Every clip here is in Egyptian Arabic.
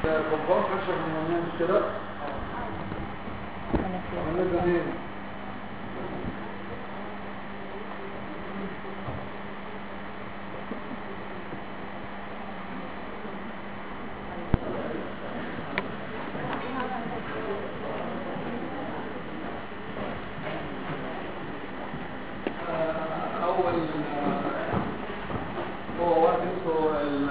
كومباوند فراكشر من مش كده انا في عملنا منين آه، اول آه، هو واحد اسمه ال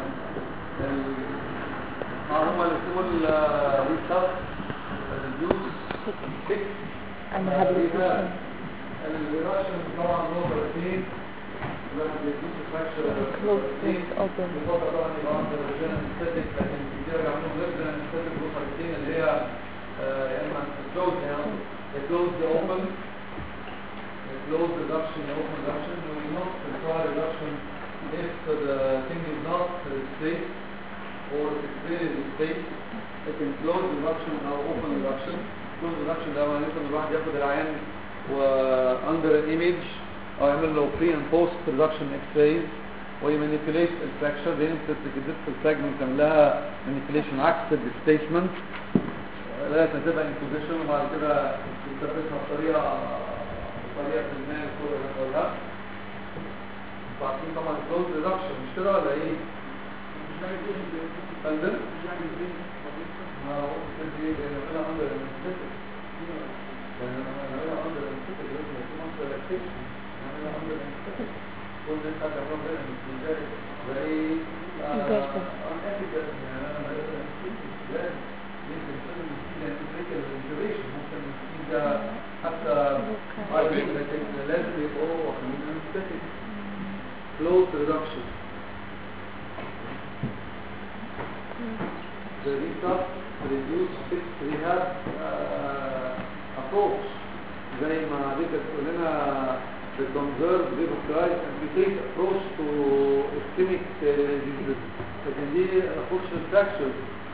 المعلومه اللي اسمه الريسيرش الريديوس انا هابليكيشن الريدكشن طبعا هو بروتين الواحد بيدوس فراكشر Close is open. الوضع طبعا يبقى عنده ريجن انستاتيك لكن كتير بيعملوا ريجن انستاتيك بروتين اللي هي آه، يا اما كلوز يعني كلوز اوبن close reduction open reduction we will not require reduction if the thing is not straight or if it's very straight لكن close reduction او open reduction close reduction ده معناته ان الواحد ياخد العين و under an image او يعمل له pre and post reduction x-rays ويمانيبيوليت الفراكشر لان انت بتجدد الفراجمنت تعملها manipulation عكس الديسبيسمنت لغايه ما تبقى in position وبعد كده تثبتها بطريقه بطريقه ما كل ولا لا وعارفين طبعا close reduction مش كده ولا ايه؟ فندم؟ ما هو كده ايه لان انا under anesthetic لان انا under anesthetic لازم يكون under relaxation انا under anesthetic كل ده حاجه عمرها غير ازاي زي Exactly. unethical يعني انا ما لازم يمكن لازم يصير critical integration ممكن يصير حتى عارفين لكن لازم يبقوا واخدين anesthetic close reduction the rehab reduce fix rehab uh, approach زي ما دي كانت تقول لنا the conserve revitalize and retreat approach to ischemic uh, diseases لكن دي approach للفراكشر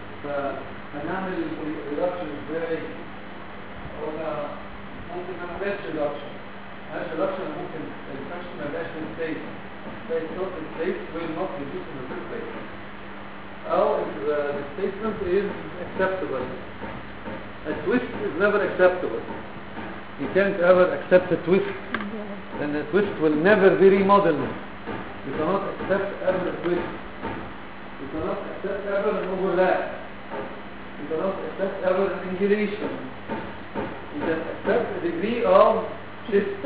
فهنعمل reduction ازاي قلنا ممكن ما نعملش reduction مالهاش reduction ممكن الفراكشر ما يبقاش من state state not in state will not reduce in the first place أو if the, the statement is acceptable. A twist is never acceptable. You can't ever accept a twist. Then a twist will never be remodeled. You cannot accept ever a twist. You cannot accept ever an overlap. You cannot accept ever an angulation. You can accept a degree of shift.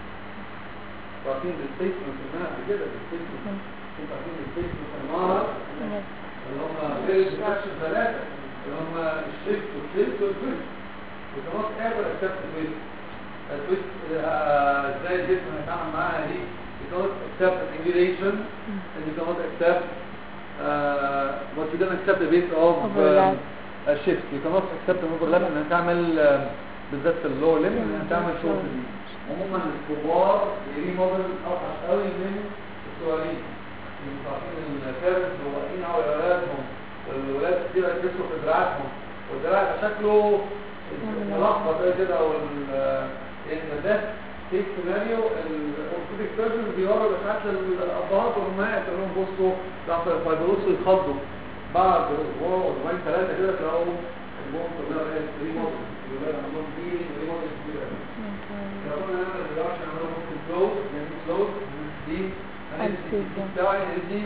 عارفين الستيتمنت اللي قبل كده الستيتمنت انتوا عارفين الستيتمنت المعرض اللي هم غير الديفراكشن ثلاثة اللي هم الشيفت والشيفت والتويست وكمان ايفر اكسبت تويست التويست آه، ازاي الجسم هيتعامل معاها دي you cannot accept an angulation and you cannot accept uh, what you don't accept the base of Overlap. uh, a shift you cannot accept an overlap انها تعمل آه، بالذات في اللور ليم انها تعمل شورت دي عموما الكبار ريموديل اوحش قوي من الصغيرين انتوا عارفين الكارث واقفين على ولادهم والولاد كتير يكسروا في دراعاتهم والدراع يبقى شكله ملخبط زي كده وال ان ده كيس سيناريو الاورثوبيك سيرجن بيوروا ساعات للابهات والامهات يقول لهم بصوا ده فيبصوا يتخضوا بعد اسبوع اسبوعين ثلاثه كده تلاقوا البوم كلها بقت ريموديل الولاد عندهم دي ريموديل كبير قوي لو قلنا نعمل الرياكشن عملوا ممكن كلوز يعني كلوز دي Anesthetsia. بتاعي دي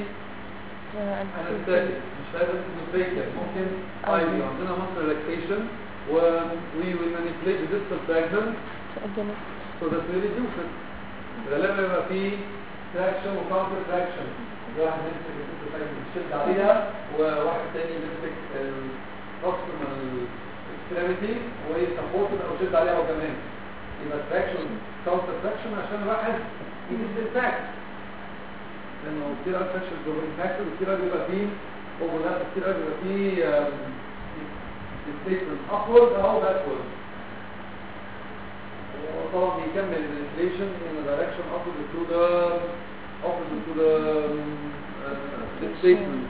انا استاذ مش لازم تنفيك ممكن ايدي عندنا مصر ريلاكسيشن و we will manipulate the distal fragment so that we reduce it غالبا يبقى في traction و counter traction واحد يمسك الديستال fragment يشد عليها وواحد تاني يمسك البروكسيمال extremity ويسبورت او يشد عليها هو كمان يبقى traction counter traction عشان الواحد يدي الفاكت لانه كتير قوي فاكشن جوه الفاكتور وكتير قوي بيبقى فيه اوفرلاب كتير قوي بيبقى فيه ستيتمنت ابورد او باكورد وطبعا بيكمل الانفليشن ان دايركشن opposite to the opposite to the uh, statement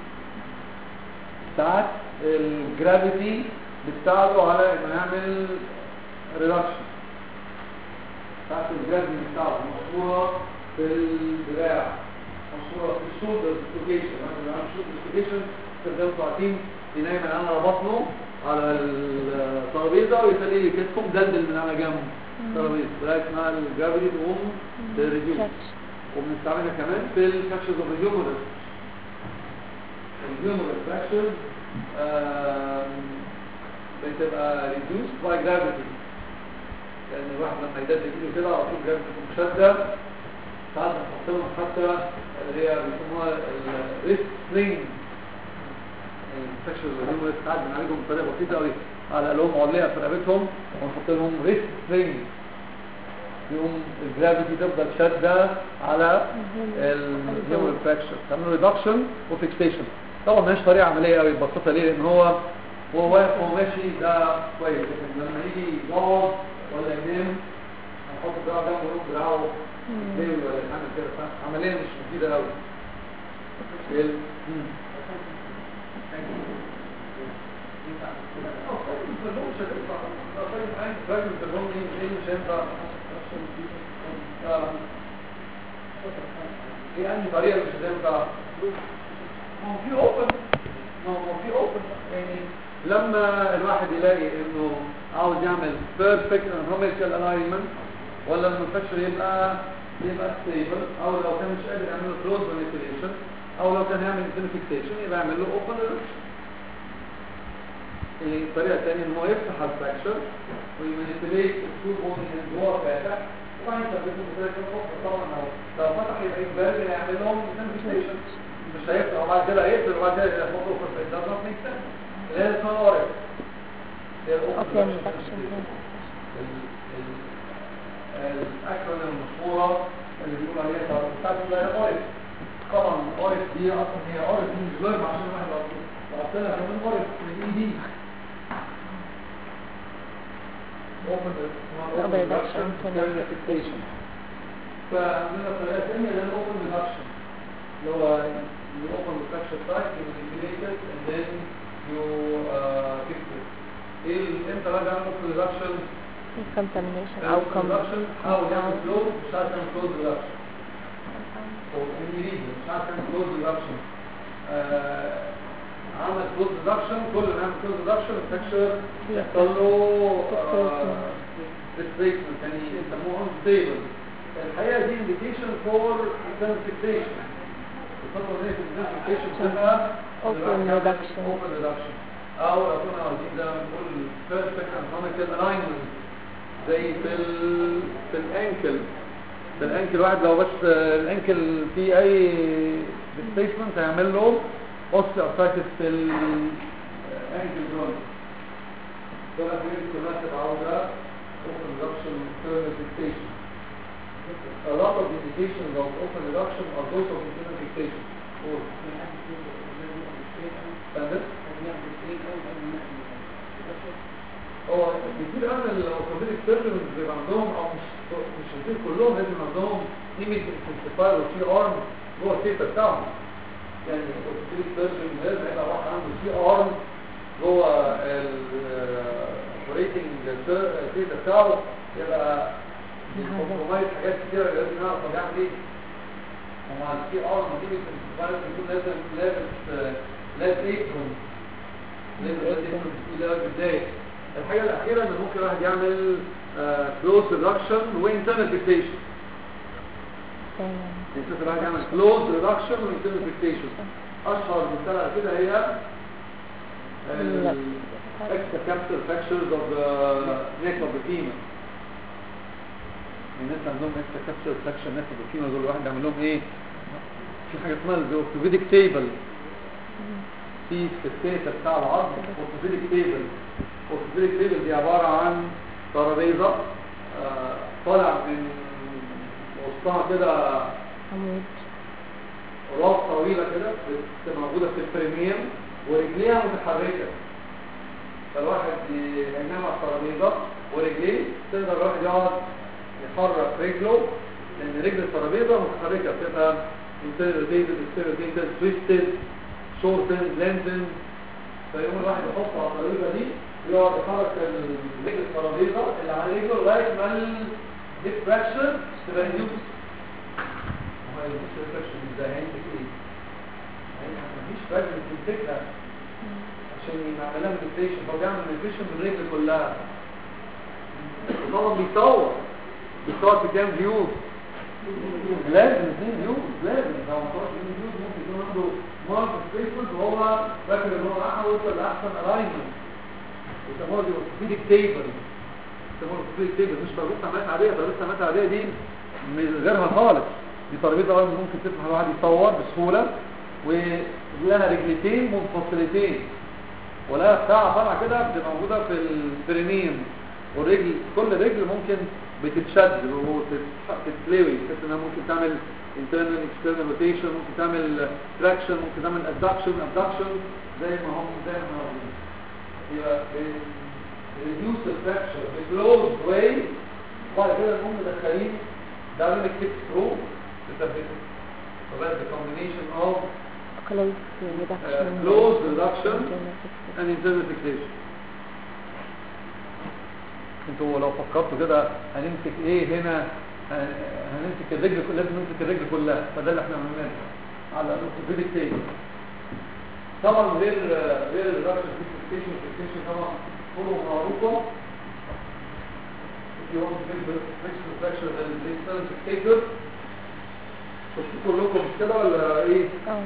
ساعات الجرافيتي بتساعده على انه يعمل ريدكشن ساعات الجرافيتي بتاعته مشهوره في الدراع مشهوره في الشولدر ديسلوكيشن مثلا الشولدر ديسلوكيشن زي ما انتم عارفين بينام من على بطنه على الترابيزه ويخليه كتفه مدلدل من على جنب الترابيزه لغايه ما الجرافيتي تقوم تريديوس Catch. وبنستعملها كمان في الفراكشرز اوف الهيومرس الهيومرس فراكشرز بتبقى reduced by gravity لان الواحد لما يدلل ايده كده على طول جرافيتي تكون شاده ساعات بنحط لهم حتى اللي هي بيسموها الريست سلينج الفراكشرز اوف الهيومرس ساعات بنعالجهم بطريقه بسيطه قوي على لهم علقه في رقبتهم ونحط لهم ريست سلينج يقوم الجرافيتي تفضل شاده على الهيومن فراكشر تعملوا ريدكشن وفيكسيشن طبعا مش طريقه عمليه قوي ببساطه ليه لان هو وهو واقف وهو ماشي ده كويس لكن لما يجي يقعد ولا ينام هنحط دراعه جنبه ونقوم دراعه ليه ولا يعمل كده عمليه مش مفيده قوي ال- مم. في أنهي طريقة مش هتنفع؟ ما هو في اوبن ما هو في اوبن يعني لما الواحد يلاقي انه عاوز يعمل بيرفكت anatomical alignment ولا المنفكشر يبقى يبقى ستيبل او لو كان مش قادر يعمل له كلوز manipulation او لو كان يعمل فيكسيشن يبقى يعمل له اوبن الطريقه الثانيه ان هو يفتح الفراكشر ويمانيبيليت السور بوني اللي هو فاتح وبعدين يثبته بطريقه اخرى طبعا لو لو فتح يبقى يجبر يعمل لهم فيكسيشن مش هيفتح وبعد كده هيقفل وبعد كده يحطه في الفيس ده not make sense اللي هي اسمها اورك Open reduction. الاكرونيم المشهوره اللي بيقول عليها بتاعت اورك طبعا اورك دي اصلا هي اورك دي مش فيرب عشان الواحد لو لو حطينا كمان اورك من اي دي open Open reduction reduction fixation فعندنا طريقه ثانيه اللي هي الاوبن ريدكشن اللي هو you open the fracture site you manipulate it and then you uh, fix it ايه ال- امتى بقى نعمل open reduction Contamination أو open com reduction حاول يعمل close مش عارف يعمل close reduction او any reason مش عارف يعمل close reduction آه، عمل close reduction كل ما يعمل close reduction الفراكشر يحصل له displacement يعني يسموه unstable الحقيقة دي indication for internal fixation الخطوة دي في internal fixation بتبقى Open reduction. open reduction أو لو كنا عاوزين زي ما بنقول perfect anatomical alignment زي في ال في الانكل في الانكل واحد لو بس الانكل فيه اي displacement هيعمل له osteoarthritis في الانكل جوينت ده بقى حاجات كلها تبقى عاوزة open reduction internal fixation a lot of indications of open reduction are those of internal fixation or standard هو كتير قوي الاورثوبيديك سيرجنز بيبقى عندهم او مش مش كتير كلهم لازم عندهم ايمج انتنسيفاير وفي ارم جوه الثيتا بتاعهم يعني الاورثوبيديك سيرجن لازم يبقى واحد عنده في ارم جوه الاوبريتنج ثيتا بتاعه يبقى كومبرومايز حاجات كتيره لازم يعرف هو بيعمل ايه ومع السي ار ما تيجي تنسيفاير بيكون لازم لابس لابس ايبرون لازم لابس ايبرون لابس ازاي الحاجة الأخيرة إن ممكن الواحد يعمل كلوز ريدكشن وانترنال فيكسيشن ممكن الواحد يعمل كلوز ريدكشن وانترنال فيكسيشن أشهر مثال على كده هي extra capsule fractures of the neck of the femur الناس عندهم extra capsule fracture neck of the femur دول الواحد يعمل لهم ايه؟ في حاجة اسمها الاورثوبيديك تيبل في السكيتة بتاع العظم اورثوبيديك تيبل اورثوبيديك تيبل دي عبارة عن ترابيزة آه، طالع من وسطها كده عمود راس طويلة كده بتبقى موجودة في الفريمين ورجليها متحركة فالواحد ينام على الترابيزة ورجليه تقدر الواحد يقعد يحرك رجله لأن رجل الترابيزة متحركة بتبقى rotated, rotated, twisted, shortened, lengthened فيقوم الواحد يحط على الترابيزة دي يقعد يحرك رجل الترابيزة اللي على رجله لغاية ما الهيب فراكشر تبقى ريديوس هو الهيب فراكشر ازاي هيعمل ايه؟ مفيش فرق في الفكره عشان يعمل لها مانيبيوليشن فهو بيعمل مانيبيوليشن بالرجل كلها وطبعا بيصور بيصور في كام فيوز لازم اثنين فيوز لازم لو ما صورش اثنين فيوز ممكن يكون عنده مارك سبيسمنت وهو فاكر ان هو راح يوصل لاحسن الاينمنت يسموها دي اورثوبيديك تيبل يسموها اورثوبيديك تيبل مش ترابيزه عمليات عاديه ترابيزه عمليات عاديه دي من غيرها خالص دي ترابيزه أولاً ممكن تسمح الواحد يصور بسهوله ولها رجلتين منفصلتين ولها بتاعه طالعه كده بتبقى موجوده في البرينيم والرجل كل رجل ممكن بتتشد وتتلوي بحيث انها ممكن تعمل internal external rotation ممكن تعمل traction ممكن تعمل adduction abduction زي ما هم زي ما هم يبقى reduce the fracture بclosed way وبعد كده نقوم مدخلين دايناميك كيك ثرو تثبته فبقى the combination of close uh, reduction close reduction and and internal fixation انتوا لو فكرتوا كده هنمسك ايه هنا ه- هنمسك الرجل كلها لازم نمسك الرجل كلها فده اللي احنا بنعمله على الاورثوبيديك تيبل طبعا غير غير الرابشن فيكسيشن فيكسيشن طبعا كله معروفه if you want to get the flexible fracture then the external fixator شفتوا كلكم مش كده ولا ايه اه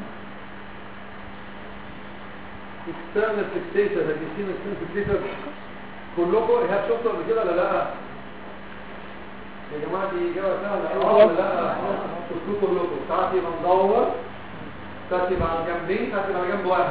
external fixator have you seen external fixator كلكم ايهاب شفتوا قبل كده ولا لا يا جماعه دي اجابه سهله قوي ولا لا شفتوه كلكم ساعات يبقى مدور ساعات يبقى على جنبين ساعات يبقى على جنب واحد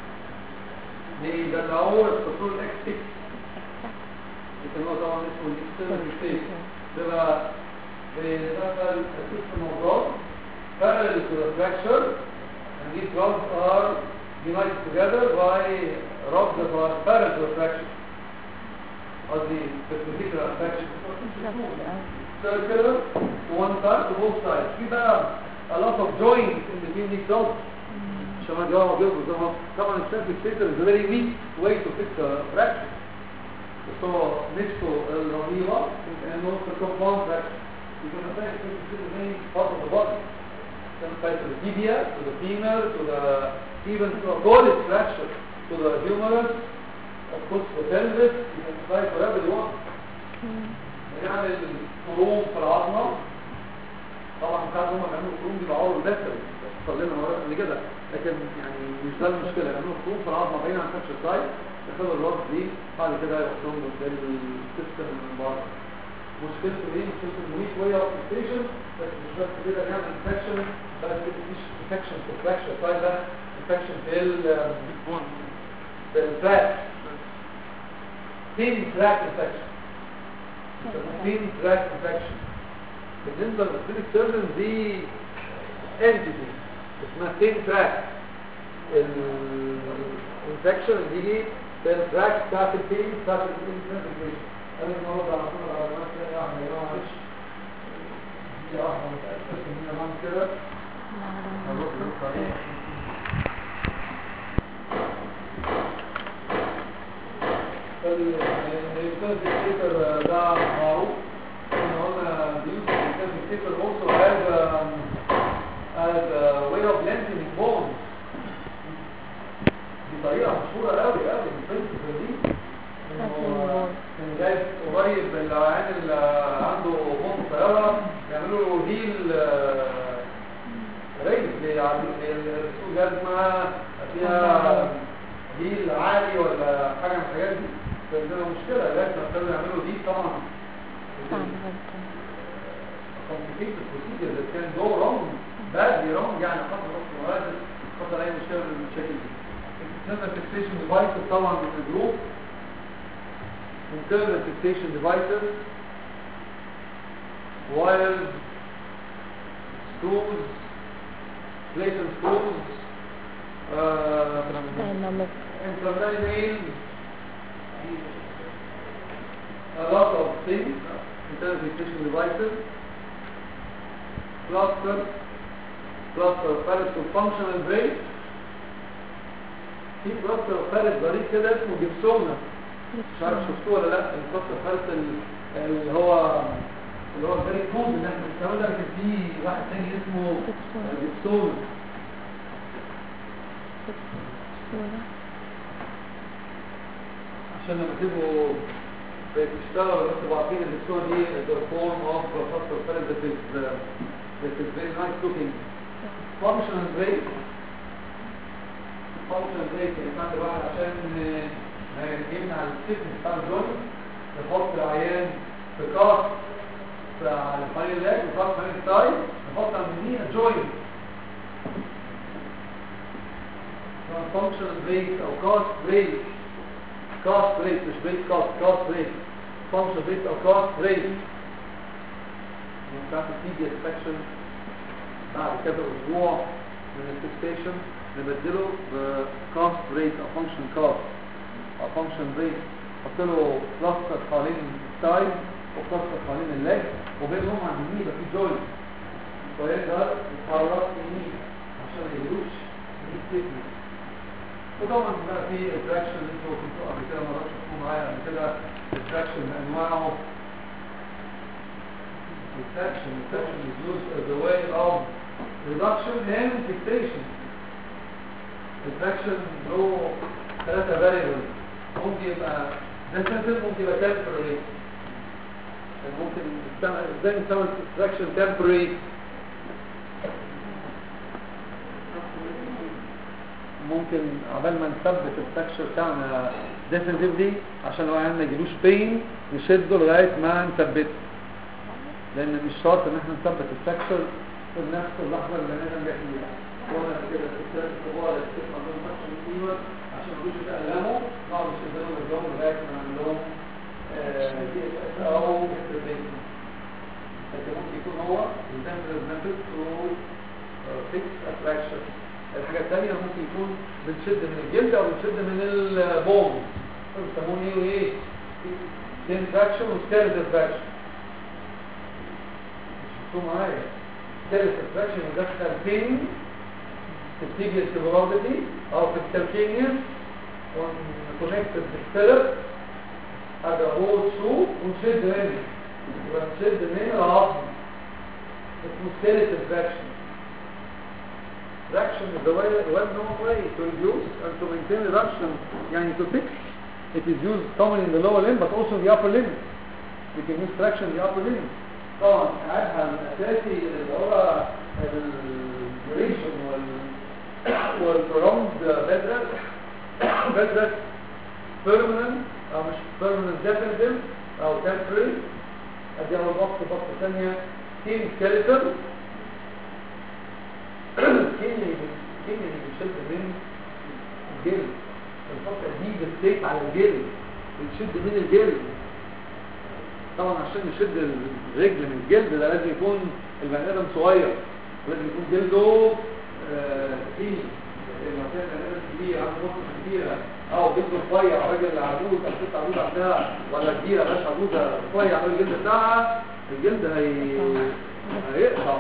دي ده اللي هو الفصول الاكس 6 لكن هو طبعا اسمه الاكسترنال فيكسيتور بيبقى بندخل السيستم موضوع parallel to the fracture and these rods are united together by rods that are parallel to the fracture قصدي perpendicular fraction بالظبط اه circular to one side to both sides في بقى a lot of joints in between these rods عشان ما جواب بيضرب زي ما طبعا السيرف فيكسيتور is a very weak way to fix a fracture بس هو نفسه الرهيبة انه في compound fracture you can apply it to any part of the body you can apply to the tibia to the femur to the even to a golus fracture to the humerus of course the pelvis you can apply it wherever you want بنعمل خروم في العظمة طبعا ساعات هم بيعملوا خروم دي بعور البسل صلينا مرات قبل كده لكن يعني مش ده المشكلة بيعملوا خروم في العظمة بعيد عن كبش السايد ياخدوا الراس دي بعد كده يحطهم قدام السيستم من بره مشكلته ايه؟ مشكلته انه ويك واي اوف ستيشن بس مش بس كده بيعمل انفكشن بس مفيش انفكشن في الفراكشر سايد ده انفكشن في ال في الفراك تين فراك انفكشن تين فراك انفكشن بالنسبه للسيرك سيرجن دي انتيتي اسمها تين تراك الانفكشن دي في التراك بتاعت التين بتاعت الانفكشن انا النهارده على طول على ما كده يا احمد يا جماعه معلش دي واحده متاسف ان انا بعمل كده هروح نروح عليه فالكتاب ده معروف ان قلنا بيوز الكتاب also has um, as a way of lengthening bones دي طريقة مشهورة قوي قوي من البرنسبل دي إنه كان جايب قريب العيان اللي عنده بطن صغيرة يعملوا له هيل آه، رجل للسوق جزمة فيها هيل عالي ولا حاجة من الحاجات دي فده مشكلة لازم ابتدوا يعملوا دي طبعا صعب جدا complicated procedure that can go wrong badly wrong يعني حصل رأس وهذا حصل أي مشكلة من المشاكل دي internal fixation devices طبعا من الجروب internal fixation devices wires screws plates and screws uh, dynamic implement nails a lot of things internal fixation devices cluster cluster ferret to functional brain في cluster ferret ظريف كده اسمه جبسونا مش عارف شفتوه ولا لا الكلاستر ferret ال- اللي هو اللي هو الفيري كود اللي احنا بنستخدمه ده لكن في واحد تاني اسمه جبسونا. جبسونا صورة عشان لما تبقوا بتشتغلوا بس تبقوا عارفين ان الصورة دي the form of phosphor pellet that is uh, that is very nice looking functional break functional break يعني بعد الواحد عشان آه، يمنع السيكنس بتاع الجوينت يحط العيان في كاست على الفايل لاج وكاست فايل سايد يحط على اليمين جوينت functional break او cast break cast break مش break cast cast break functional break او cast break بتاعت التي سكشن بعد كذا اسبوع من الفيكسيشن نبدله بكاست بريك او فانكشن كاست او فانكشن بريك نحط له بلاستر حوالين السايد وبلاستر حوالين الليج وبينهم عند الني يبقى في جوينت ويقدر يتحرك يمين عشان ما يجيلوش ني ستيفنس وطبعا بقى في اتراكشن انتوا كنتوا قبل كده مرات شفتوه معايا قبل كده اتراكشن بانواعه Retraction. Retraction is used as a way of reduction and fixation. Retraction له ثلاثة variables ممكن يبقى definitive ممكن يبقى temporary يعني ممكن نستعمل- ازاي نستعمل retraction temporary ممكن عبال ما نثبت التكشر بتاعنا definitively عشان لو عندنا جلوش بين نشده لغاية ما نثبته لان مش شرط ان احنا نثبت السكشر في نفس اللحظه اللي انا بيحميها وانا كده في الثلاث اسبوع اللي بتسمع منهم سكشن فيور عشان ما يجوش يتألموا نقعد نشد لهم الجو لغايه ما نعمل لهم دي اس اس او انترفيشن لكن ممكن يكون هو التمبرال ميثود تو فيكس اتراكشن الحاجه الثانيه ممكن يكون بنشد من الجلد او بنشد من البون بيسموه ايه وايه؟ سين تراكشن وستيرد تراكشن شفتوا معايا ثالث اتراكشن يدخل فين في التيبيال سيبرالدي او في الكالكينيوس ونكونكتد بالسيلر هذا هو شو ونشد منه يبقى نشد من العظم اسمه ثالث اتراكشن Traction is the way, well-known way to reduce and to maintain reduction, يعني to fix. It is used commonly in the lower limb but also in the upper limb. We can use traction in the upper limb. طبعا عادها الاساسي اللي هو الديوريشن وال والبروند بدرس بدرس بيرمننت او مش بيرمننت ديفنتيف او تمبري ادي اول بطه بطه ثانيه سكين سكيلتون سكين سكين اللي بيشد من الجلد الفتره دي بتسيط على الجلد بتشد من الجلد طبعا عشان نشد الرجل من الجلد ده لازم يكون البني ادم صغير لازم يكون جلده تقيل لما كان البني ادم كبير عنده نقطه كبيره او جلده رفيع راجل عجوز او ست عجوز عندها ولا كبيره مش عجوزه رفيع على الجلد بتاعها الجلد هي هيقطع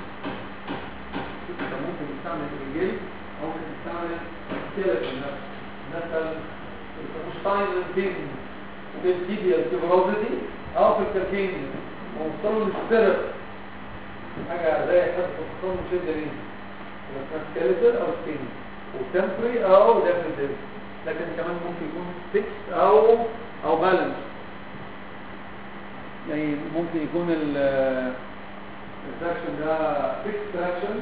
كان ممكن نستعمل الجلد او ممكن نستعمل السيليكون نفسه مثلا الشتاين بين في التيبيال كيبروزيتي او في الكالكيني ووصلوا للسبيرت حاجة زي حد تفصل مشد ليه بس سكيلتر او سكيني وتمبري او ديفنتيف لكن كمان ممكن يكون فيكس او او بالانس يعني ممكن يكون التراكشن ده فيكس تراكشن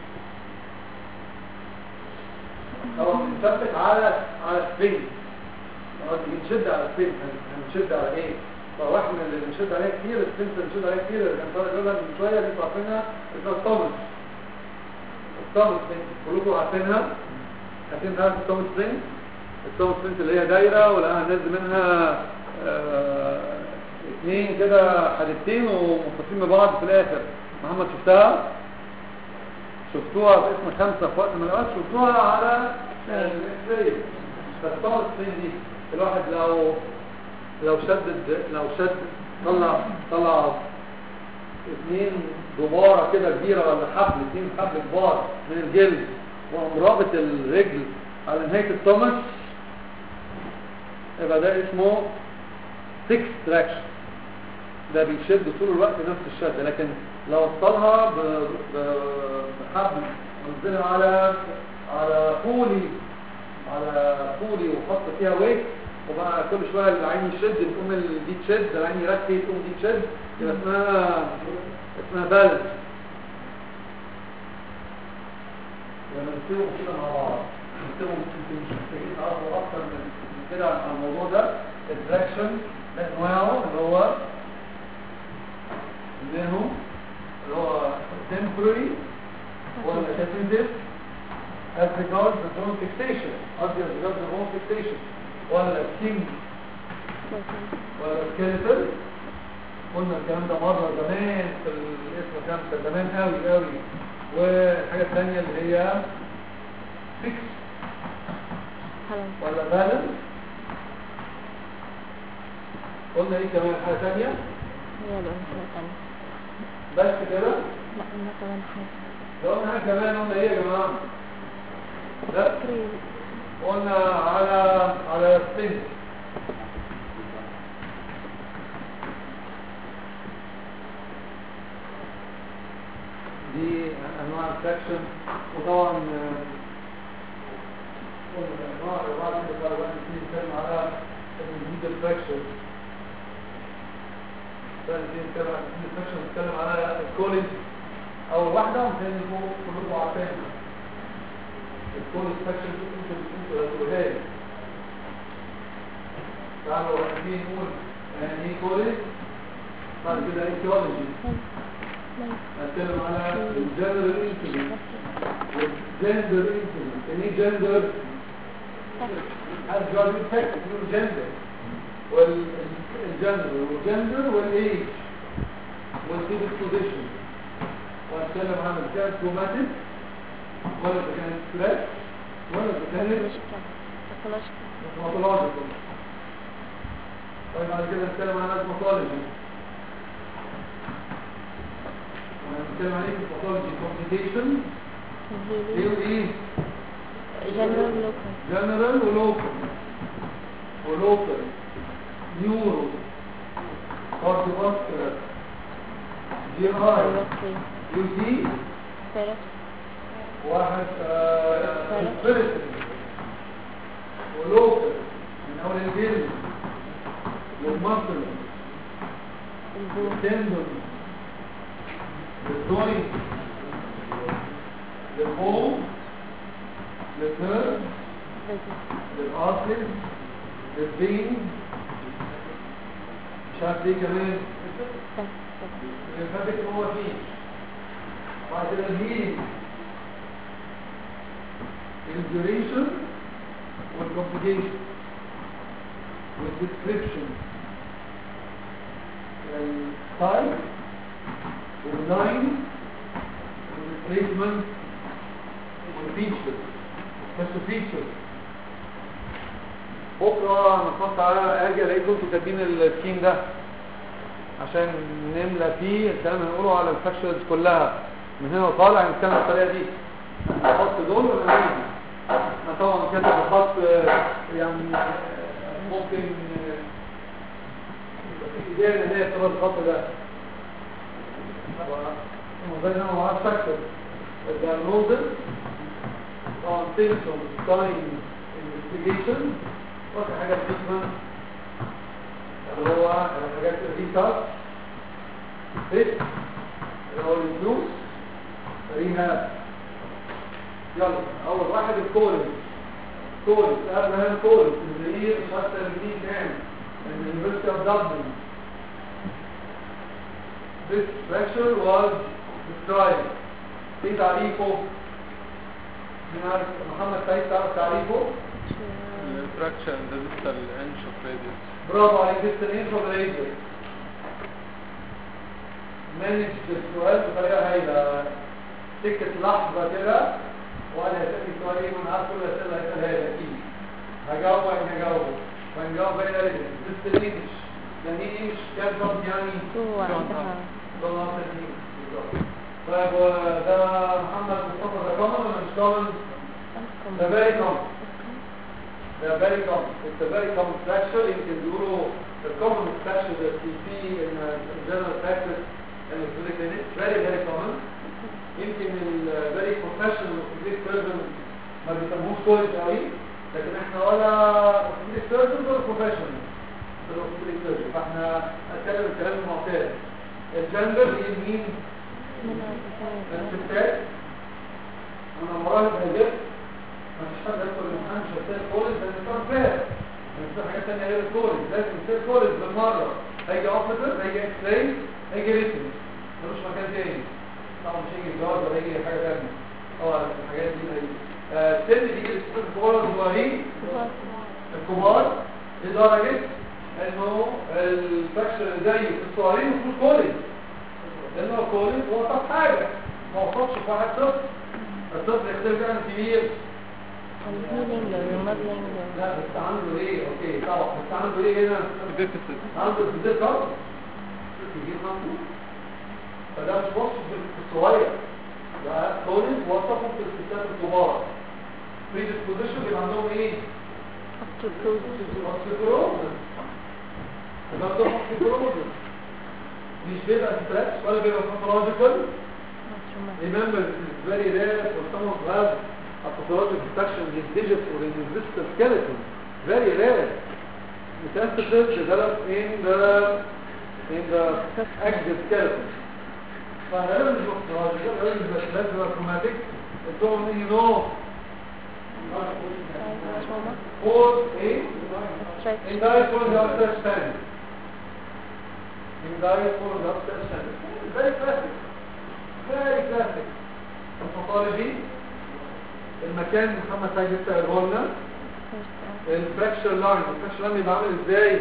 او بنثبت على على سبرينج بنشد على سبرينج هنشد على ايه فواحد من اللي بنشد عليها كتير السبرينج اللي بنشد عليها كتير اللي كان طالع يقولها من شويه اللي انتوا عارفينها اسمها التومس التومس سبرينج كلكم عارفينها عارفين تعرف التومس سبرينج التومس سبرينج اللي هي دايره ولقاها نازل منها آه اثنين كده حديدتين ومتصلين ببعض في الاخر محمد شفتها شفتوها باسم خمسة في وقت من الأوقات شفتوها على الاكس فالطاقة الصين دي الواحد لو لو شدد لو شد طلع طلع اثنين دبارة كده كبيرة ولا حبل اثنين حبل كبار من الجلد وقام رابط الرجل على نهاية التومس يبقى ده اسمه سكس تراكشن ده بيشد طول الوقت نفس الشد لكن لو وصلها ب- ب- بحبل ونزلها على على فولي على فولي وحط فيها ويت وبقى كل شويه العين يشد يقوم ال- دي تشد العين يركز يقوم دي تشد يبقى اسمها اسمها بالانس لما نكتبهم كده مع بعض نكتبهم يمكن مش محتاجين تعرفوا اكتر من من كده عن الموضوع ده التراكشن انواعه اللي هو منهم اللي هو temporary ولا definitive as regards the bone fixation قصدي as regards the bone fixation ولا king ولا skeletal قلنا الكلام ده مرة زمان في الاسم خمسة زمان قوي قوي والحاجة الثانية اللي هي fix خلاص ولا balance قلنا ايه كمان حاجة ثانية هي بقى حاجة تانية بس كده لا قلنا كمان حاجة لو قلنا حاجة كمان قلنا ايه يا جماعة لا كريم قلنا على على سبنج دي انواع السكشن وطبعا آه، قلنا انواع وبعد كده بقى بقى نبتدي نتكلم على الجديد الفراكشن بعد كده نتكلم عن الجديد الفراكشن نتكلم على الكوليج اول واحده وثاني فوق كلكم عارفينها الكول سبيشال دي انتوا بتقولوا تقولها لي تعالوا عايزين نقول يعني ايه كوليج بعد كده ايتيولوجي هنتكلم على الجنرال انسولين والجندر انسولين يعني ايه جندر as God effect يقولوا جندر والجندر والجندر والايج والديسبوزيشن وهنتكلم عن الكانت كروماتيك ولا اذا كانت فلاش ولا اذا كانت سيكولوجيكال سيكولوجيكال ميثودولوجيكال طيب بعد كده نتكلم عن الميثودولوجي هنتكلم عن ايه في الميثودولوجي كومبليكيشن ايه الهيلي وايه جنرال لوكال جنرال ولوكال ولوكال نيورو كارديوفاسكولار جي اي سيرفري يو دي سيرف واحد سبيريتري ولوكال من اول الجلد والمصل البون والتندون للجوينت للبون للنيرف فيزيك للارترز للبين مش عارف ليه كمان الليمفاتيك هو فيه بعد كده الهيلينج الديوريشن والكومبليكيشن والديسكريبشن التايب واللاين والريبليسمنت والفيتشر سبيشال فيتشر بكره انا كنت على اجي الاقيكم انتوا كاتبين السكيم ده عشان نملى فيه الكلام اللي هنقوله على الفاكشنز كلها من هنا وطالع نتكلم بالطريقه دي نحط دول ولا نيجي انا طبعا كاتب بخط آه، يعني آه، ممكن آه، يبقى في ايدينا ان هي تبقى الخط ده وزي ما هو عارف فاكتور الدياجنوزس طبعا سيمتوم ساين انفستيجيشن واخر حاجه تريتمنت اللي هو الحاجات الريتاس فيت اللي هو الفلوس ريهاب يلا اول واحد الكولز كولز ابراهام كولز اللي هي مش عارف تلميذ كام من اليونيفرسيتي اوف دبلن This fracture was described في تعريفه من عارف محمد سعيد تعرف تعريفه الفراكشن ده لسه الانش اوف راديوس برافو عليك لسه الانفوجريتور مانج السؤال بطريقه هايله سكه لحظه كده وانا هسألك سؤال ايه من عارف كل الاسئله هيسالها لي اكيد هجاوب ولا هجاوبه فنجاوب بين رجل لسه الانجلش يعني ايه انجلش كام ضرب يعني هو كام عندها ضرب؟ ده الله يخليك. بالظبط. طيب وده محمد مصطفى ده كومن ولا مش كومن؟ ده فيري كومن ده very common. It's a very common fracture. يمكن بيقولوا the common fracture that you see in uh, general practice and in the clinic very very common. يمكن ال very professional orthopedic surgeon ما بيسموهوش كويس قوي لكن احنا ولا اوبتيك سيرجن ولا بروفيشنال في الاوبتيك سيرجن فاحنا هنتكلم الكلام المعتاد الجندر هي مين الستات انا مراهق هجرت ما فيش حد يدخل الامتحان مش هيصير كولج لان الامتحان فات هيصير حاجات تانية غير الكولج لازم يصير كولج بالمرة هيجي اوفيسر هيجي اكس راي هيجي ريتن ملوش مكان تاني طبعا مش هيجي جوار ولا هيجي حاجة تانية طبعا الحاجات دي هيجي آه، السن بيجي للستات الكبار الصغيرين الكبار لدرجة انه الفاكشن اللي زيه في الصغيرين مفيهوش كولج لانه الكولج هو طب حاجة ما وصلش في واحد طفل الطفل يختلف عن الكبير الهيلينج والريموديلينج لا بس عنده ايه اوكي طبعا بس عنده ايه هنا ديفيسيت عنده ازاي طبعا كبير عنده فده مش وصف في الصغير ده كولج وصفه في الستات الكبار predisposition يبقى عندهم ايه osteoporosis يبقى عندهم osteoporosis مش بيبقى ستريس ولا بيبقى pathological Remember, this is very rare for someone to have a pathologic infection in his digits or in his distal skeleton. Very rare. Metastasis develop in the in the active skeleton. فهذا مش pathological, هذا مش less traumatic. It's only, you know, cause a in diet for the upstairs stand. In diet for the upstairs stand. Very classic. very classic الباثولوجي المكان اللي محمد سيد لسه قاله لنا الفراكشر لاين الفراكشر لاين بيبقى عامل ازاي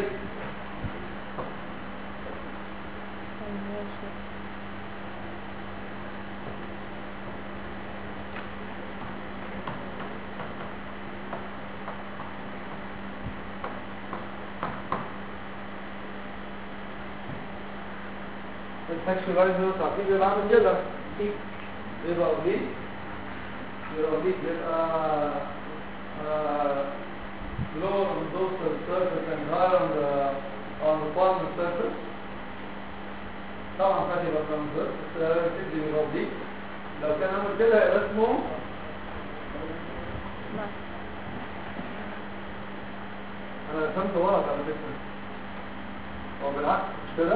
الفراكشر لاين ده تعرفين بيبقى عامل كده يبقى oblique يبقى oblique يبقى uh, lower on the dorsal surface and higher on the on the palmar surface طبعا فادي يبقى transverse بس لازم تدي يبقى oblique لو كان عامل كده يبقى اسمه انا رسمت غلط على فكره هو بالعكس مش كده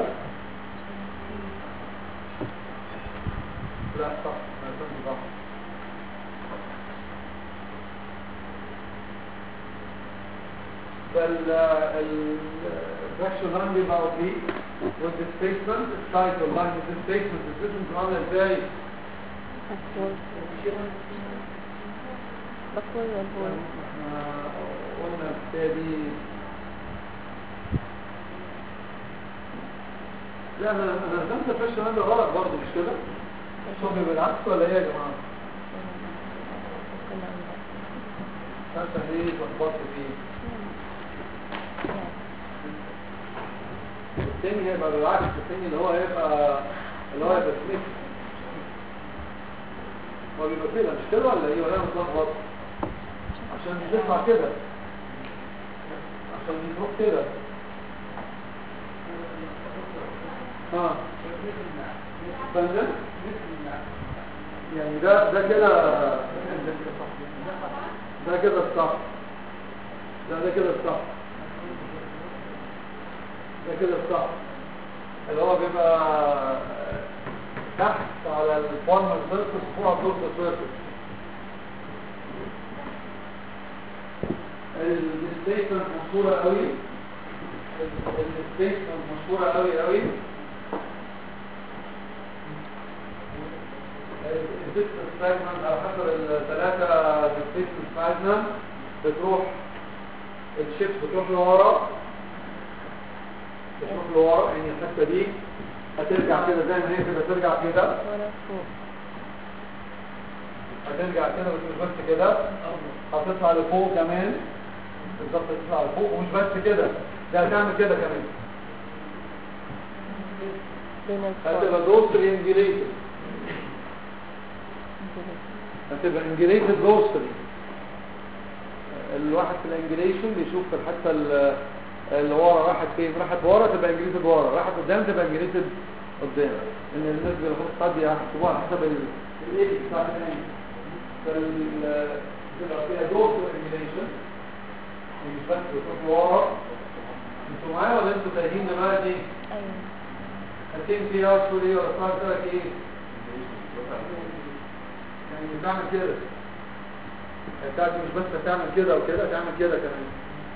لا صح انا رسمت صح فالفراكشن لاين بيبقى اوبليك والديسبيسمنت السايكل لاين والديسبيسمنت الديسبيسمنت عامله ازاي؟ بكوي والبول احنا قلنا بالتالي لا انا انا رسمت الفراكشن لاين ده غلط برضه مش كده؟ شوفي بالعكس ولا ايه يا جماعه؟ عشان ايه اتلخبطت فيه؟ التاني هيبقى بالعكس التاني اللي هو هيبقى اللي هو هيبقى سميث هو بيبقى كده مش كده ولا ايه ولا انا متلخبط عشان دي تطلع كده عشان دي تروح كده ها فندم يعني ده ده كده ده كده الصح ده ده كده الصح ده كده الصح اللي هو بيبقى تحت على الفورمال سيرفيس فوق على الدورسال سيرفيس الديسبيسمنت مشهورة قوي الديسبيسمنت مشهورة قوي قوي الديسبيسمنت فراجمنت على حسب الثلاثة ديسبيسمنت فراجمنت بتروح الشيبس بتروح لورا بتروح لورا يعني الحته دي هترجع كده زي ما هي كده ترجع كده ورا فوق هترجع كده بس مش بس كده هتطلع لفوق كمان بالظبط تطلع لفوق ومش بس كده ده هتعمل كده كمان بين هتبقى الفوق دوستري انجليتد هتبقى انجليتد دوستري الواحد في الانجليشن بيشوف في الحته ال- اللي ورا راحت فين راحت ورا تبقى انجليتد ورا راحت قدام تبقى انجليتد قدام ان الناس بياخدوا قد يحسبوها على حسب ال- الايه بتاع الثاني بتبقى فيها دور ريجيليشن مش بس بتروح ورا انتوا معايا ولا انتوا تايهين دلوقتي؟ أيوة هتين فيها تقول ايه ولا اسمها بتقول لك ايه؟ يعني بتعمل كده بتاعتي مش بس هتعمل كده وكده تعمل كده كمان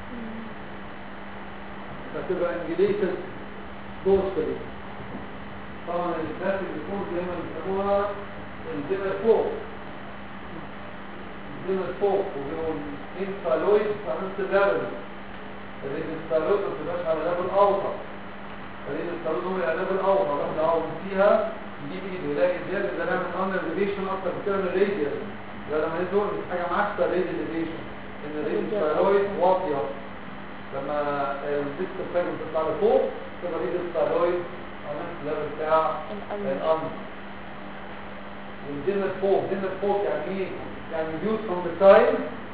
فتبقى انجليتد دوسري طبعا الكلاسيك بيكون زي ما بيسموها الدمر فوق الدمر فوق وبيقول انفالويد فانت ليفل الانفالويد ما بتبقاش على ليفل اوطى الانفالويد هو على ليفل اوطى واحد عاوز فيها يجيب ايده يلاقي زياده ده نعمل اندر ديفيشن اكتر بكتير من الراديال ده لما يدور حاجه معاكسه الراديال ديفيشن ان الانفالويد واطيه لما الديسك فاجن تطلع لفوق تبقى دي الستارويد على نفس الليفل بتاع الأمر الامر والدينر فوق دينر فوق يعني ايه؟ يعني reduce from the time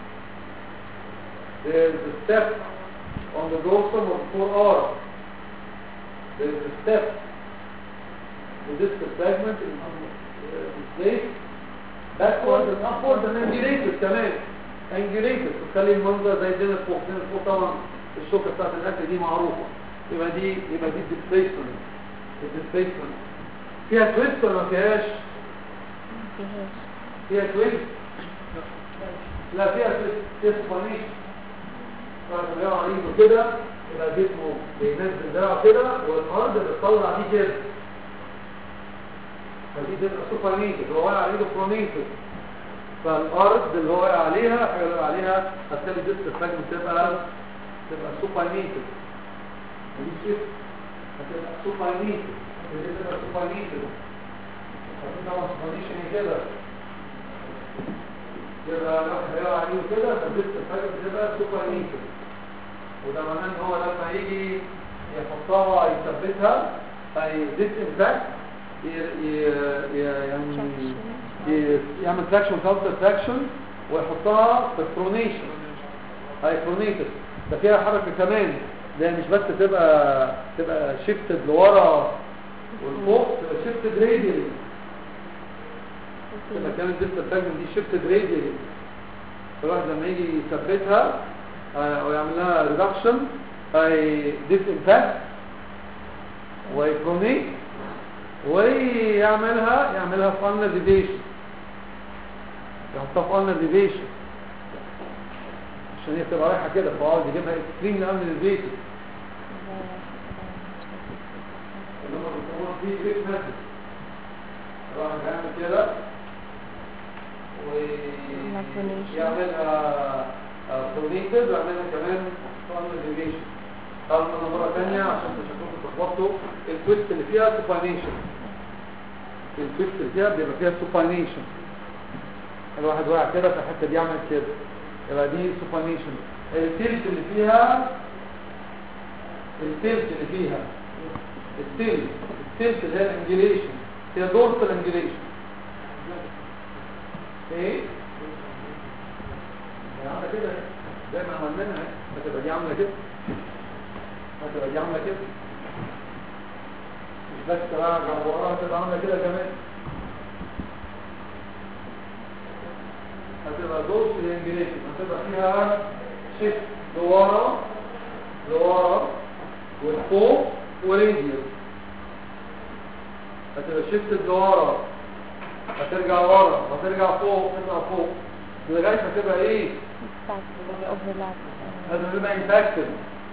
there is a step on the dorsum of the forearm there is a step the disc fragment is uh, placed backwards and upwards and angulated كمان angulated تخلي المنظر زي دينر فوق دينر فوق طبعا الشوكة بتاعت الاكل دي معروفة يبقى دي يبقى دي displacement الديسبيسمنت فيها تويست ولا ما فيهاش فيهاش فيها تويست لا فيها تويست فيها سبانيش بعد ما يقع عليه كده يبقى جسمه بينزل دراعه كده والارض بتطلع دي كده فدي تبقى سوبانيتد هو واقع على ايده برونيتد فالارض اللي هو واقع عليها حاجه اللي واقع عليها هتخلي الديسك الفاجم تبقى تبقى سوبانيتد ودي شيفت هتبقى سوبانيتد ودي تبقى سوبانيتد فدي طبعا سوبانيشن كده يبقى الواحد هيقع عليه كده فالديسك الفاجم تبقى سوبانيتد وده معناه ان هو لما يجي يحطها يثبتها هي ديسانفكت يعني ي- يعمل تراكشن كاونتر تراكشن ويحطها في برونيشن هاي برونيتد ده فيها حركه كمان ده مش بس تبقى تبقى شيفتد لورا والفوق تبقى شيفتد راديالي تبقى كانت ديستال فاجن دي شيفتد راديالي فالواحد لما يجي يثبتها آه، او يعمل لها ريدكشن هي ديسانفكت ويبرونيت ويعملها يعملها في ulnar ديفيشن يحطها في ulnar ديفيشن عشان هي تبقى رايحه كده فعاوز يجيبها اكستريم ulnar ديفيشن اللي هم بيسموها دي بريك ميثود الواحد يعمل كده ويعملها برونيتد ويعملها كمان في ulnar ديفيشن طبعا انا مره ثانيه عشان تشوفوا تخبطوا التويست اللي فيها سوباينيشن التويست اللي فيها بيبقى فيها سوباينيشن الواحد واقع كده في الحته دي يعمل كده يبقى دي سوباينيشن التلت اللي فيها التلت اللي فيها التلت التلت اللي هي الانجليشن هي دورة الانجليشن ايه يعني عامله كده زي ما عملناها هتبقى دي عامله كده هتبقى دي عامله كده مش بس بقى جنب وراها هتبقى عامله كده كمان هتبقى دوس الانجليزي هتبقى فيها شيفت لورا لورا والفوق وريديوس هتبقى شيفت لورا هترجع ورا هترجع فوق ترجع فوق لغايه ما تبقى ايه اوفرلاب هذا تبقى امباكتد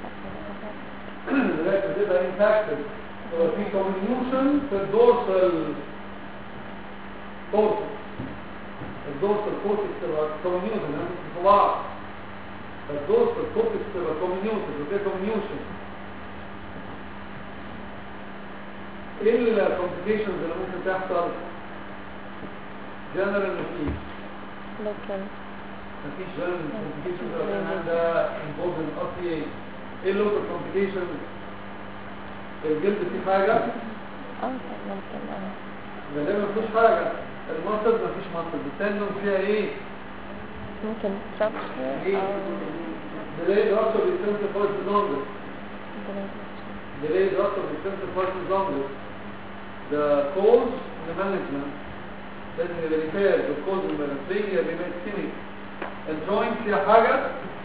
لغايه ما تبقى امباكتد في كوميونيوشن في الدورسال كورتكس الدورسال كورتكس تبقى كوميونيوشن يعني في بعض فالدورسال كورتكس تبقى كوميونيوشن وفي كوميونيوشن ايه الكومبليكيشنز اللي ممكن تحصل جنرال مفيش لوكال مفيش جنرال كومبليكيشنز لو كان عندها انفولفن اصلي ايه اللوكال كومبليكيشنز الجلد فيه حاجه اه ممكن اه غالبا مفيش حاجه المصل مفيش مصل التندون فيها ايه ممكن structure ايه او delayed rupture of the extensive first longus delayed rupture of the extensive first longus the cause the management لازم يبقى ريفير the cause of the management remain cynic الجوينت فيها حاجة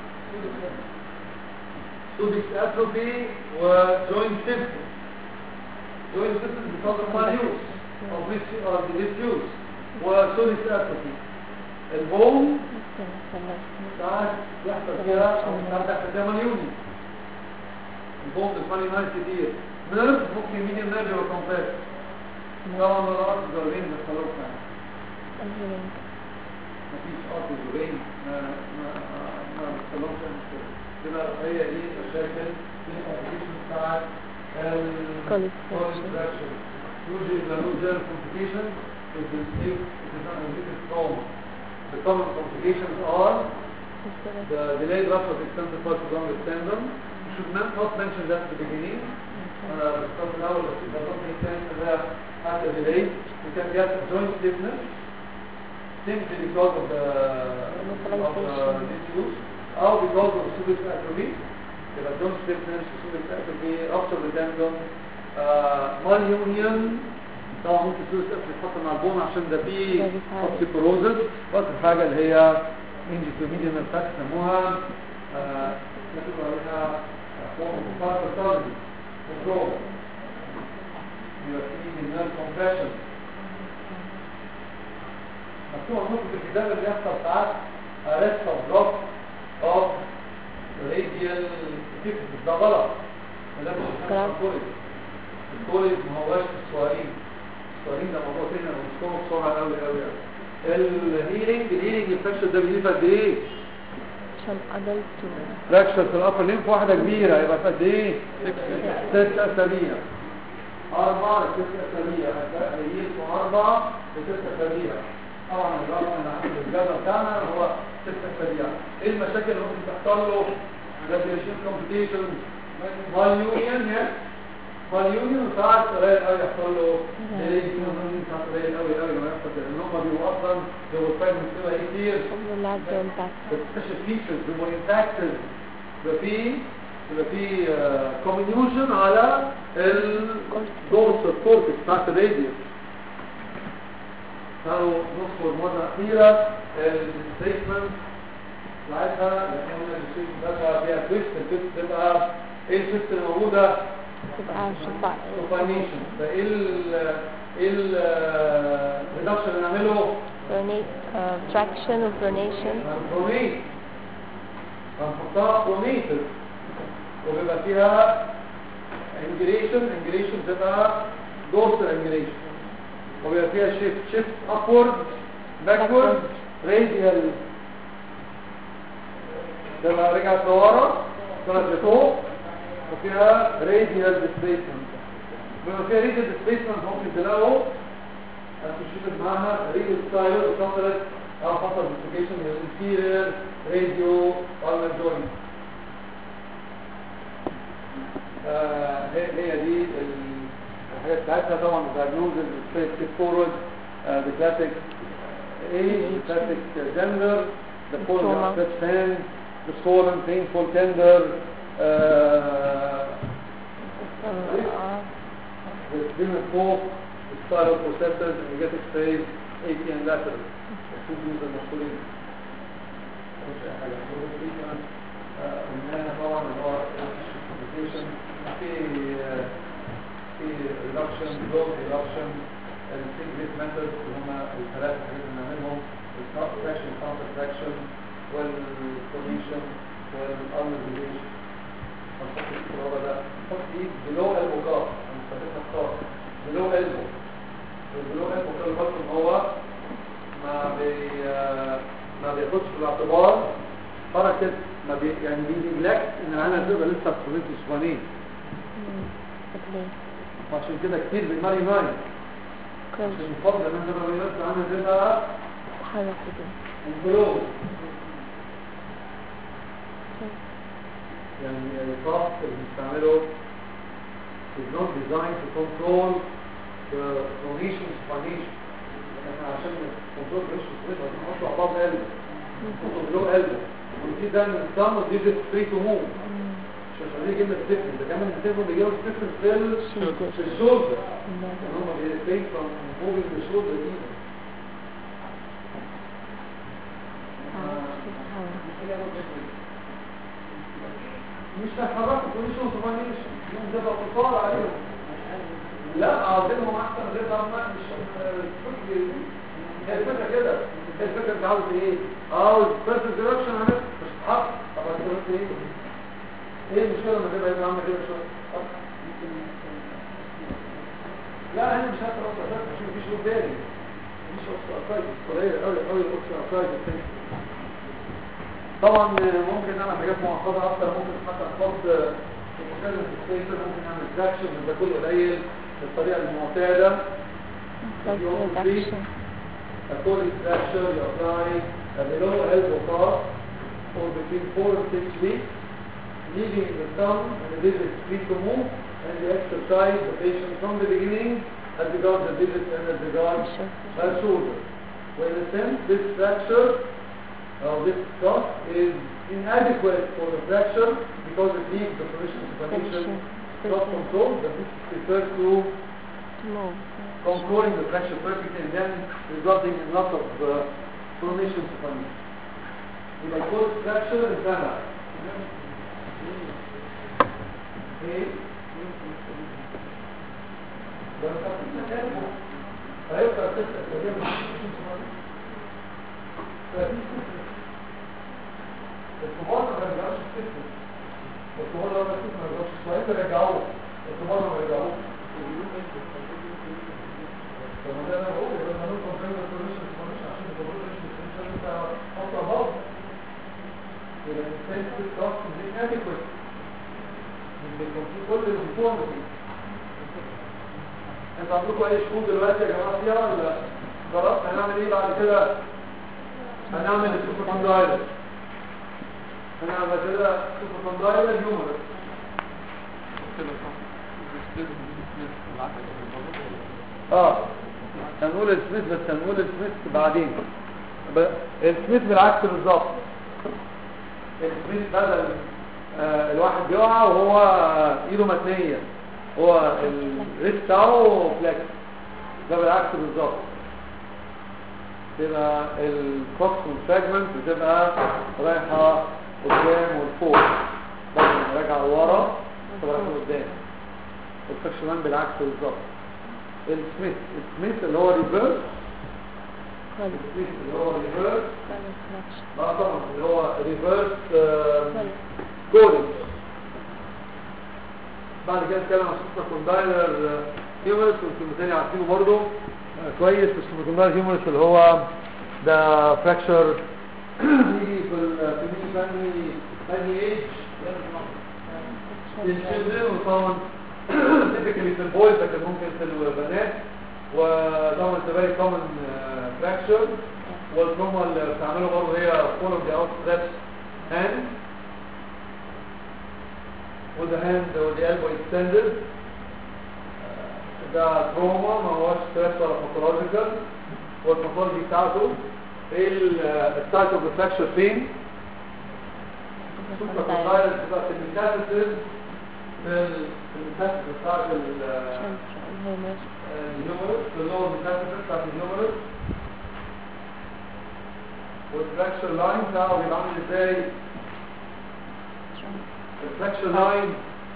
سودكس اتروفي وجوينت سيستم جوينت سيستم بيصدر ماليوس او ديسيوس وسودكس اتروفي البون ساعات يحصل فيها او ساعات يحصل فيها مليوني البون بتملي ناس كتير نيرف ممكن مين النيرف يبقى كومبلكس طبعا مرات ضربين بس خلاص يعني مفيش ارض زبين ما ما ما بتطلعش مشكله كده هي دي مشاكل في الابلكيشن بتاعت الكوليستراكشن يوجد له جيرل كومبليكيشن is the sleep it is not a weakest trauma the common complications are the delayed rupture of extensor part of the tendon you should not not mention that at the beginning انا بستخدم الاول بس اذا don't make sense ان ده حتى delay you can get joint stiffness simply because of the, of the disuse or because of subic atrophy يبقى joint stiffness subic atrophy rupture of the tendon uh, malunion طبعا ممكن سوبك atrophy يتحط مع البون عشان ده فيه osteoporosis واخر حاجه اللي هي انجيوميديان اتاك يسموها آه، نكتب عليها فورم كنترول يبقى فيه النيرف كومبريشن مكتوب عندكم في الكتاب اللي بيحصل ساعات arrest of drop of radial epiphysis ده غلط ده مش كلام. الكوليز الكوليز ما هواش السوارين السوارين ده موضوع تاني انا مش بسرعه قوي قوي قوي الهيلينج الهيلينج انفكشن ده بيجي في قد ايه؟ عشان adult فراكشر في الابر ليمف واحده كبيره يبقى في قد ايه؟ ست اسابيع اربعه لست اسابيع هيجي اربعه لست اسابيع طبعا الرقم اللي عند الجدول بتاعنا هو ست اسابيع ايه المشاكل اللي ممكن تحصل له؟ راديشن كومبليكيشن ماليونيون يس ماليونيون وساعات قليل قوي يحصل له ليه ماليونيون ساعات قليل قوي قوي لما يحصل كده ان هم بيبقوا اصلا بيبقوا فاهم بيبقى ايه كتير overlap the impact بتكتشف فيتشرز بيبقوا انتاكتد يبقى في يبقى في كوميونيوشن على الدورس الكورتكس بتاعت الراديوس كانوا نذكر مرة أخيرة الستيتمنت ساعتها لأن قلنا الستيتمنت ده فيها تويست التويست تبقى ايه التويست الموجودة؟ تبقى شفاء سوبانيشن فايه ال ايه الريدكشن اللي نعمله؟ pronate uh, traction or pronation برونيت هنحطها برونيتد وبيبقى فيها انجريشن انجريشن تبقى دورسال انجريشن وبيبقى فيها شيفت شيفت ابورد باكورد راديال تبقى رجعت لورا طلعت لفوق وفيها راديال ديسبيسمنت بيبقى فيها راديال ديسبيسمنت ممكن تلاقوا associated معاها راديال ستايل وصلت او حصل ديسبيكيشن من الانتيرير راديو بالمر جوينت هي هي دي الحاجات بتاعتها طبعا diagnosis straight step forward uh, the classic age the classic uh, gender the falling Trauma. outstretched hand the swollen painful tender uh, uh, the human fog the style processes energetic phase AP and lateral الشوط دول المشهورين مش أي حاجة دي كمان آه، قلناها طبعا اللي هو communication في آه، في reduction growth reduction السيجريت methods اللي هم الثلاث حاجات اللي بنعملهم الفراكشن counter fraction والفورميشن والارمزيشن هنحط الصورة ده نحط ايد below elbow cup هنستخدمها خاص below elbow below elbow كده البطن ان هو ما بي ما بياخدش في الاعتبار حركة ما بي يعني بينجلكت ان العينة تبقى لسه في صورة الاسوانين وعشان كده كتير بالماري ماي كويس عشان يفضل ان انت لما بيبقى العينة تبقى تحرك كده انفلوز يعني الفرق اللي بنستعمله is not designed to control the phonation spination احنا عشان control phonation spination عشان نحط عباد قلب نحط below قلب ونسيب ده من الثumb وتجيب free to move مش عشان دي كلمة stiffness ده كمان الستيفن بيجيبوا stiffness في ال- Shoulder. في الشولدر ان هم بيرفين from moving the shoulder even آه، مش هيحركوا كونيشن اوتومانيشن تبقى قصار عليهم لا عاوزينهم احسن غير لما مش الفكر هي الفكره كده هي الفكره انت عاوز ايه عاوز فيرست دايركشن عملت مش تتحط طب انت قلت ايه ايه المشكله لما تبقى هنا عامله كده شويه طب. لا هنا مش هتعرف اساسا عشان مفيش لود تاني مفيش اوكسايد قليل قوي قوي الاوكسايد التاني طبعا ممكن نعمل حاجات معقده اكتر ممكن مثلا فرض المكلف السيفر ممكن نعمل تراكشن ده كله قليل بالطريقه المعتاده Like reduction. according to traction you apply a below elbow cuff for between 4 and 6 weeks leaving the thumb and the digit free to move and you exercise the patient from the beginning as regards the digit and as regards Sure. her shoulder. Well, in a sense, this fracture or this cuff is inadequate for the fracture because it leaves the position of the Position. patient not controlled, but this is referred to To move. controlling the pressure perfectly and then resulting in lots of uh, pronation supination. يبقى الكورس fracture انتهى. ايه؟ ده مش عارفين نتكلم. هيبقى تسعة تقريبا مش فدي ستة. الكبار ما بيرجعوش الستة. الكبار لو بس ما بيرجعوش الصغيرين بيرجعوه. الكبار ما بيرجعوش. طب ما ده انا بقول يبقى انا نقطة بين السوليوشن والسوليوشن عشان السوليوشن والسوليوشن انت حاطة بعض. يبقى الانسان في الكاست دي adequate. مش بيكون في كل الديفورميتي. انت عندكم اي شهود دلوقتي يا جماعه فيها ولا خلاص هنعمل ايه بعد كده هنعمل السوبر كوندايلر هنعمل كده سوبر كوندايلر هيومرس كده صح السبيس السبيس العكس اه هنقول السميث بس هنقول السميث بعدين ب... السميث بالعكس بالظبط السميث بدل آه الواحد بيقع وهو ايده متنيه هو الريست بتاعه فليكس ده بالعكس بالظبط تبقى الكوكسون فراجمنت بتبقى رايحه قدام والفوق بس راجعه لورا تبقى رايحه قدام الفكشنان بالعكس بالظبط السميث السميث اللي هو ريفيرس Call السميث اللي هو ريفيرس call reflection. اه طبعا اللي هو ريفيرس Call كولينج بعد كده نتكلم عن السوبر كوندايلر هيومرس وانتم تاني عارفينه برضه آه، كويس السوبر كوندايلر هيومرس اللي هو ده فراكشر يجي في الكوميوني فاني فاني ايج الشيلدرن وطبعا typically في البويز لكن ممكن في البنات وطبعا it's a very common uh, fracture والتروما اللي بتعمله برضه هي full of the outstretched hand with the hand with the elbow extended ده تروما ما هوش ستريس ولا باثولوجيكال والباثولوجي بتاعته ايه السايت اوف فراكشر فين؟ سوبر كوندايلر بتبقى في الميتاسيس في الميتاسيس بتاعت ال Humerus. الهيومرس في اللور ميتاسيس بتاعت الهيومرس والفراكشر لاين بتاعه بيبقى عامل ازاي؟ الفراكشر لاين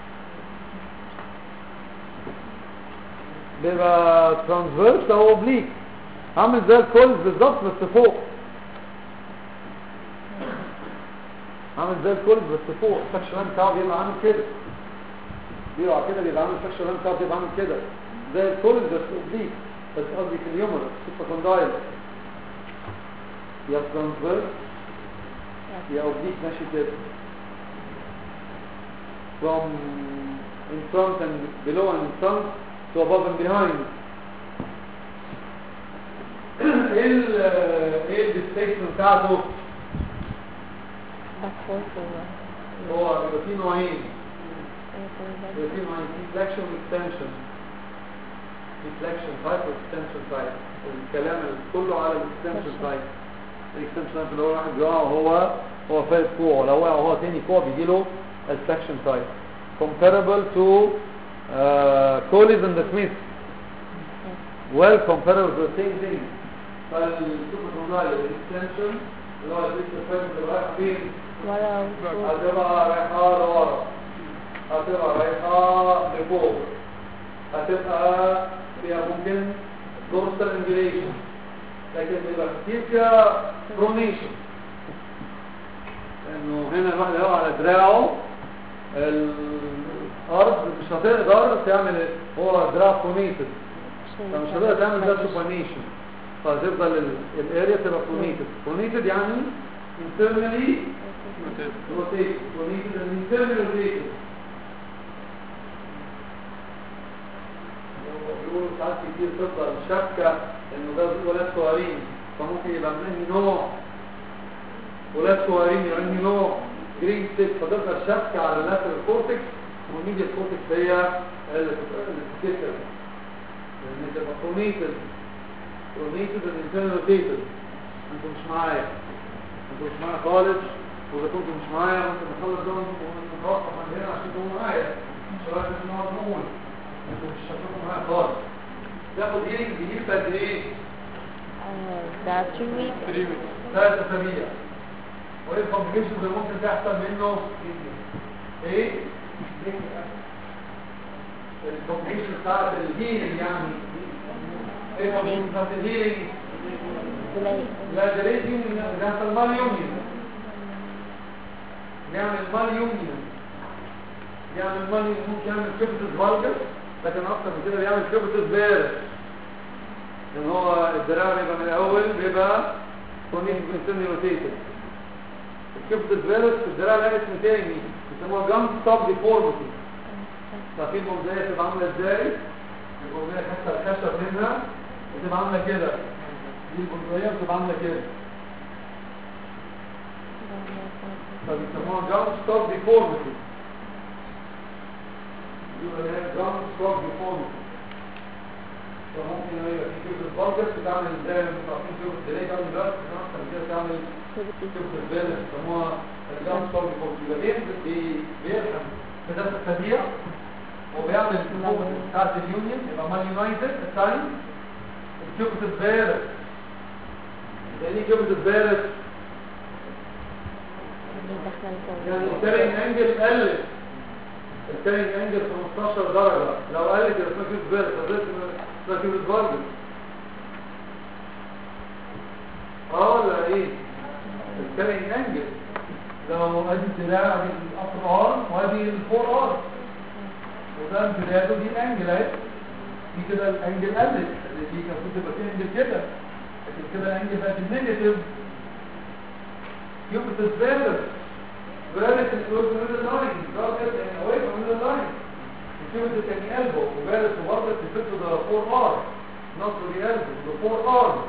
بيبقى ترانسفيرس او اوبليك عامل زي الكولز بالظبط بس فوق عامل زي الكولز بس فوق الفراكشر لاين بتاعه بيبقى عامل كده بيقع كده بيبقى عامل الفراكشر لاين بتاعه بيبقى عامل كده زي الكولز بس اوبليك بس قصدي في اليومرس سوبر كوندايلر يا ترانسفيرس يا اوبليك ماشي كده from in front and below and in front to above and behind ايه ال ايه الديسبيسمنت بتاعته Backward or هو بيبقى فيه نوعين uh, بيبقى فيه نوعين في فليكشن واكستنشن في فليكشن تايب واكستنشن تايب الكلام كله على الاكستنشن تايب الاكستنشن تايب اللي هو واحد بيقع هو هو فايت كوع لو وقع هو تاني كوع بيجي له الفليكشن تايب comparable to uh, Collis and the Smith well comparable to the same thing فالسوبر كوندايلر الاكستنشن اللي هو الديستال فايبر اللي رايح فين ورا وفوق هتبقى رايحة لورا هتبقى رايحة لفوق هتبقى فيها ممكن دورسال انجليشن لكن بيبقى كتير فيها برونيشن لانه هنا الواحد هيقع على دراعه الارض مش هتقدر تعمل هو دراع برونيتد فمش هتقدر تعمل ده سوبرنيشن فتفضل ال- الاريا تبقى برونيتد برونيتد يعني internally rotated rotated and internally rotated بيقولوا ساعات كتير تفضل شبكة انه ده دول ولاد صغيرين فممكن يبقى من انهي نوع ولاد صغيرين يبقى انهي نوع جرين ستيك فتفضل شبكة على اللاترال كورتكس والميديا كورتكس هي اللي بتتكسر لان تبقى برونيتد برونيتد and internally rotated انتوا مش معايا انتوا مش معايا خالص واذا كنتوا مش معايا ممكن نخلص ده ونتوقف عن هنا عشان تكونوا معايا مش لازم نقعد نقول انتوا مش هتكونوا معايا خالص تاخد هيلينج بيجيب قد ايه؟ آه، ده 3 weeks 3 weeks ثلاث اسابيع وايه الكومبليكيشنز اللي ممكن تحصل منه؟ ايه؟ الكومبليكيشن بتاعت الهيلينج يعني ايه الكومبليكيشن بتاعت الهيلينج؟ تلاقي لا ده ليه يونيون ده انت المال يونيون يعمل مال يونيون يعمل مال يونيون ممكن يعمل كبتة فالجس لكن اكتر من كده بيعمل كبتة بارد لان هو الدراع بيبقى من الاول بيبقى كونين بنسمي روتيتد الكبتة بارد في الدراع لها اسم تاني بيسموها جام ستوب ديفورميتي ففي البومبية تبقى عاملة ازاي البومبية حتى الخشب منها بتبقى عاملة كده دي البندقية بتبقى عاملة كده فبيسموها جام ستوب ديفورميتي يبقى هي جام ستوب ديفورميتي فممكن يبقى في كيوب البلجس بتعمل ازاي لما تعرفين كيوب الدليل تعمل دلوقتي احسن من كده تعمل كيوب البالغ بيسموها الجام ستوب ديفورميتي يبقى بين بي- بيرحم كده السريع وبيعمل الكيوب بتاعت اليونيون يبقى مان يونايتد الثاني الكيوب البالغ يعني ايه كيوب البالغ يعني الكارينج انجل قلت الكارينج انجل 15 درجة لو قلت يبقى اسمها كيوب بيرد فضلت اسمها كيوب بارد اه ولا ايه الكارينج انجل لو ادي الدراع ادي الابر ارم وادي الفور ارم وده امتداده دي الانجل اهي دي كده الانجل قلت اللي دي كان المفروض تبقى فيه انجل كده لكن كده الانجل بقت النيجاتيف يبقى تتبادل بالك الكلوز من اللاين راجل يعني away from the line الكلوز كان قلبه وبالك وبرضه تفكر ده 4 ار نص دي قلبه ده 4 ار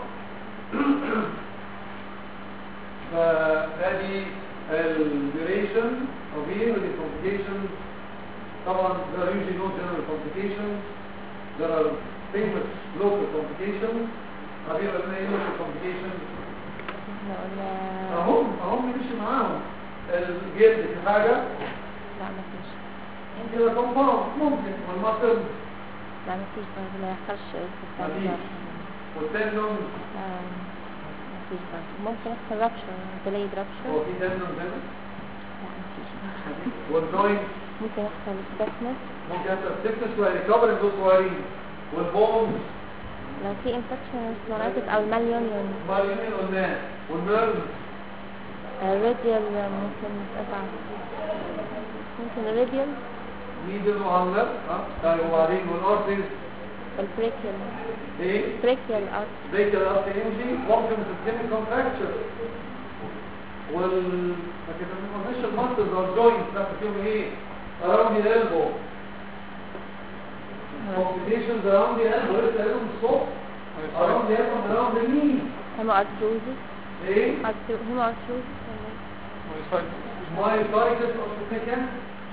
فادي الديوريشن of healing with the complications طبعا there are usually no general complications there are famous local complications هذه قلنا ايه local complications احنا قلنا اهم اهم مشي معاهم الجلد في حاجة لا ما فيش ممكن يبقى كومباوند ممكن والمصل لا ما فيش برضه ما يحصلش ما فيش. استثناء والتندون ما فيش برضه ممكن يحصل رابشر delayed rupture هو في تندون هنا لا ما فيش والجوينت ممكن يحصل stiffness ممكن يحصل سيكنس وهيريكفر دول صغيرين والبونز لو في infection stenotic او الماليونيون ماليين قلناه والنيرفز الراديال ممكن يتقطع ممكن الراديال ميدل وهانلر ها طيب وبعدين والارتريز البريكيال ايه بريكيال ارت زي كده الارتري يمشي ممكن تسكن كونتراكشر وال لكن ما قلناش الماسلز او الجوينتس لا فيهم ايه around the elbow complications around the elbow لسه قايلهم الصبح around the elbow and around the knee هيمو ارثروزس ايه هيمو ارثروزس myositis of the second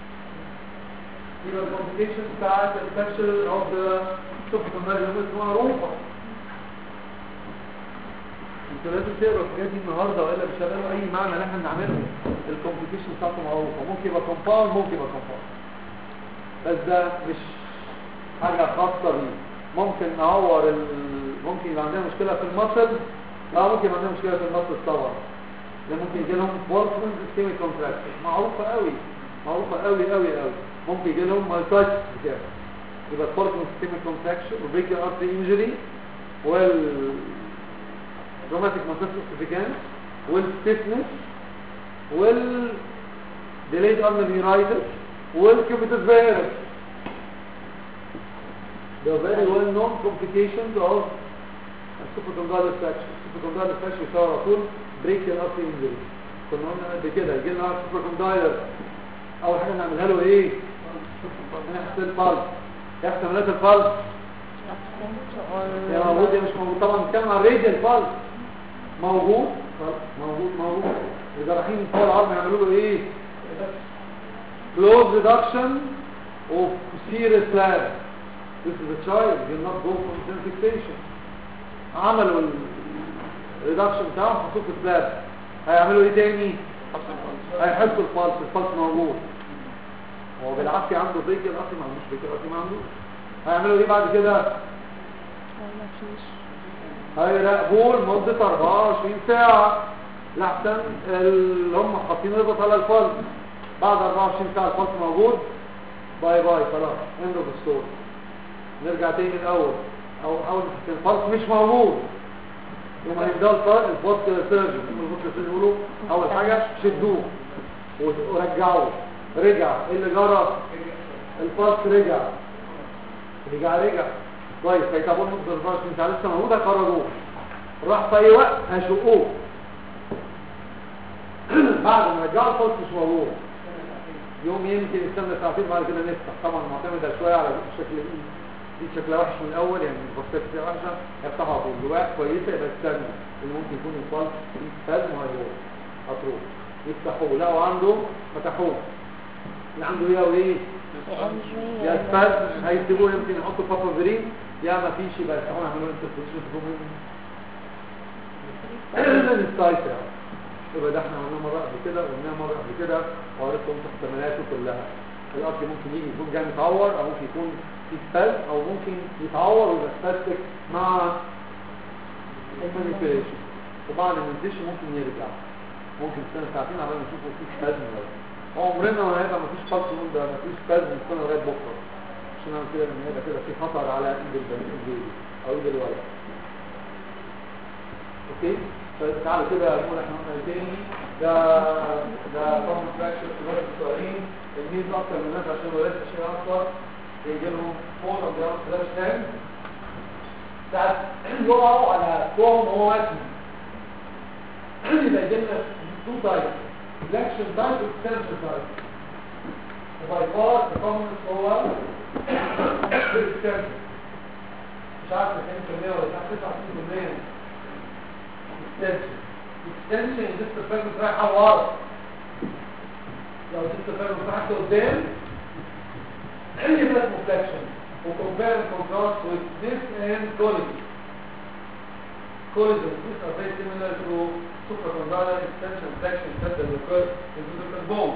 يبقى complications بتاعت infection of the subsequent nerve معروفة انتوا لازم تقروا الحاجات دي النهارده والا مش هتلاقوا اي معنى اللي احنا بنعمله الكومبليكيشن بتاعته معروفه ممكن يبقى كومباوند ممكن يبقى كومباوند بس ده مش حاجه خاصه بيه ممكن نعور ال... ممكن يبقى عندنا مشكله في المصل لا ممكن يبقى عندنا مشكله في المصل طبعا ده ممكن يجي لهم بورسمنت سيستميك كونتراكشن معروفه قوي معروفه قوي قوي قوي ممكن يجي لهم مايوسايتس بتاع يبقى بورسمنت سيستميك كونتراكشن وبريكال ارتري انجري وال روماتيك ماسس اوسيفيكانس والستيفنس وال delayed ulnar neuritis والcubitus virus the very well known complications of السوبركوندايلر فراكشر السوبركوندايلر فراكشر يصير على طول بريكال ارتري انجري كنا قلنا قبل كده يجي لنا سوبركوندايلر اول حاجه نعملها له ايه نحسن الفالس يحسن عمليات الفالس absent يا or موجود يا مش موجود طبعا بنتكلم عن الراديال فالس موجود موجود موجود الجراحين بتوع العظم يعملوا له ايه close reduction of serous slab this is a child will not go from cell fixation عملوا الريدكشن بتاعهم حطوه في سلاب هيعملوا ايه تاني هيحطوا الفالس الفالس موجود هو بالعافيه عنده فيكل اصلي ما عندوش فيكل اصلي ما عندوش هيعملوا ايه بعد كده ما فيش هيراقبوه لمدة 24 ساعة لحسن اللي هم حاطين ربط على الفرد بعد 24 ساعة الفرد موجود باي باي خلاص end of story نرجع تاني الأول أو أول ما كان الفرد مش موجود يوم هيبدأ الفرد الفرد سيرجن هم الفرد سيرجن يقولوا أول حاجة شدوه ورجعوه رجع ايه اللي جرى الفرد رجع رجع رجع كويس هيتابعوا نقطة 24 ساعة لسه موجودة قرروه راح في أي وقت هيشقوه بعد ما رجعوا الفلس مش موجود يوم يمكن يستنى ساعتين بعد كده نفتح طبعا معتمدة شوية على الشكل الايد دي شكلها وحش من الأول يعني البسيطة فيها وحشة يفتحوا على طول لواء كويسة يبقى استنى اللي ممكن يكون الفلس فيه فازم وهيروح هتروح يفتحوه لقوا عنده فتحوه اللي عنده ايه وايه injury يا ولا- اسفل هيسيبوه يمكن يحطوا بابا فيرين يا ما فيش يبقى يفتحوه يعملوا انتربريشن من السايت يبقى ده احنا عملناه مره قبل كده وقلناه مره قبل كده وعرفتم احتمالاته كلها الارض ممكن يجي يكون جاي متعور او ممكن يكون في سباز او ممكن يتعور ويبقى سباستيك مع المانيبيوليشن وبعد المانيبيوليشن ممكن يرجع ممكن سنه ساعتين عبال ما نشوفه في سباز ولا لا عمرنا ما هيبقى مفيش فصل من ده مفيش سباز من السنه لغايه بكره عشان نعمل كده ان هيبقى كده في خطر على ايد البني البيبي او ايد الولد اوكي طيب تعالوا كده نقول احنا قلنا إيه تاني ده ده طبعا فراكشر في الولد الصغيرين الميز اكتر من الناس عشان الولاد اشياء اكتر يجي لهم فور اوف ذا فلاش تانك ساعات يقعوا على توم هو وزن يبقى يجي لنا تو تايب فلاكشن تايب واكستنشن تايب وباي فار الكومنس هو الاكستنشن مش عارف كام في المية ولا مش عارف 99% extension extension لسه الفرق رايحة ورا لو لسه الفرق رايحة قدام any blood reflection will compare and contrast with this and collagen collagen these are very similar to supracondylar extension flexion that that occur in two different bones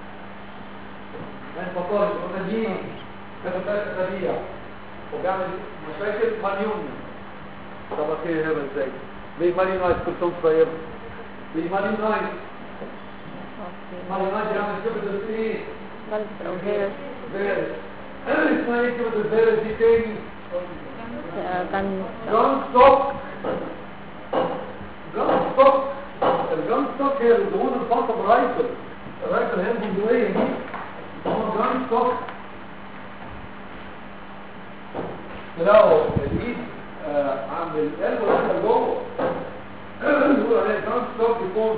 and pathology قلنا دي كانت ثلاث اسابيع وبيعمل مشاكل ماليوميا طب اخير هنا ازاي ليه مالي نايت كل سنه طيب ليه مالي نايت Okay. مالي نايت يعمل كبد ايه Bulbs or hairs, فيرس اسمها ايه كبد الفيرس دي تاني uh, guns, جان ستوك جان ستوك الجان ستوك هي الدهون الخاصه بالرايفل الرايفل هي البندقيه دي هو جان ستوك تلاقوا الايد آه، عند القلب داخل جوه يقولوا عليها جان ستوك يكون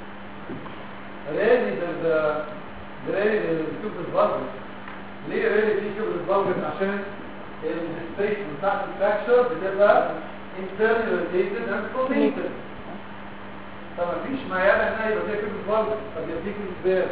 رالي ده رالي الكيوب الفالفس ليه رالي في كيوب الفالفس عشان الديستريكشن بتاعت الفراكشر بتبقى internal rotated and pronated فما فيش ميالة انها يبقى فيها كيوب الفالفس فبيبقى فيه كيوب سبير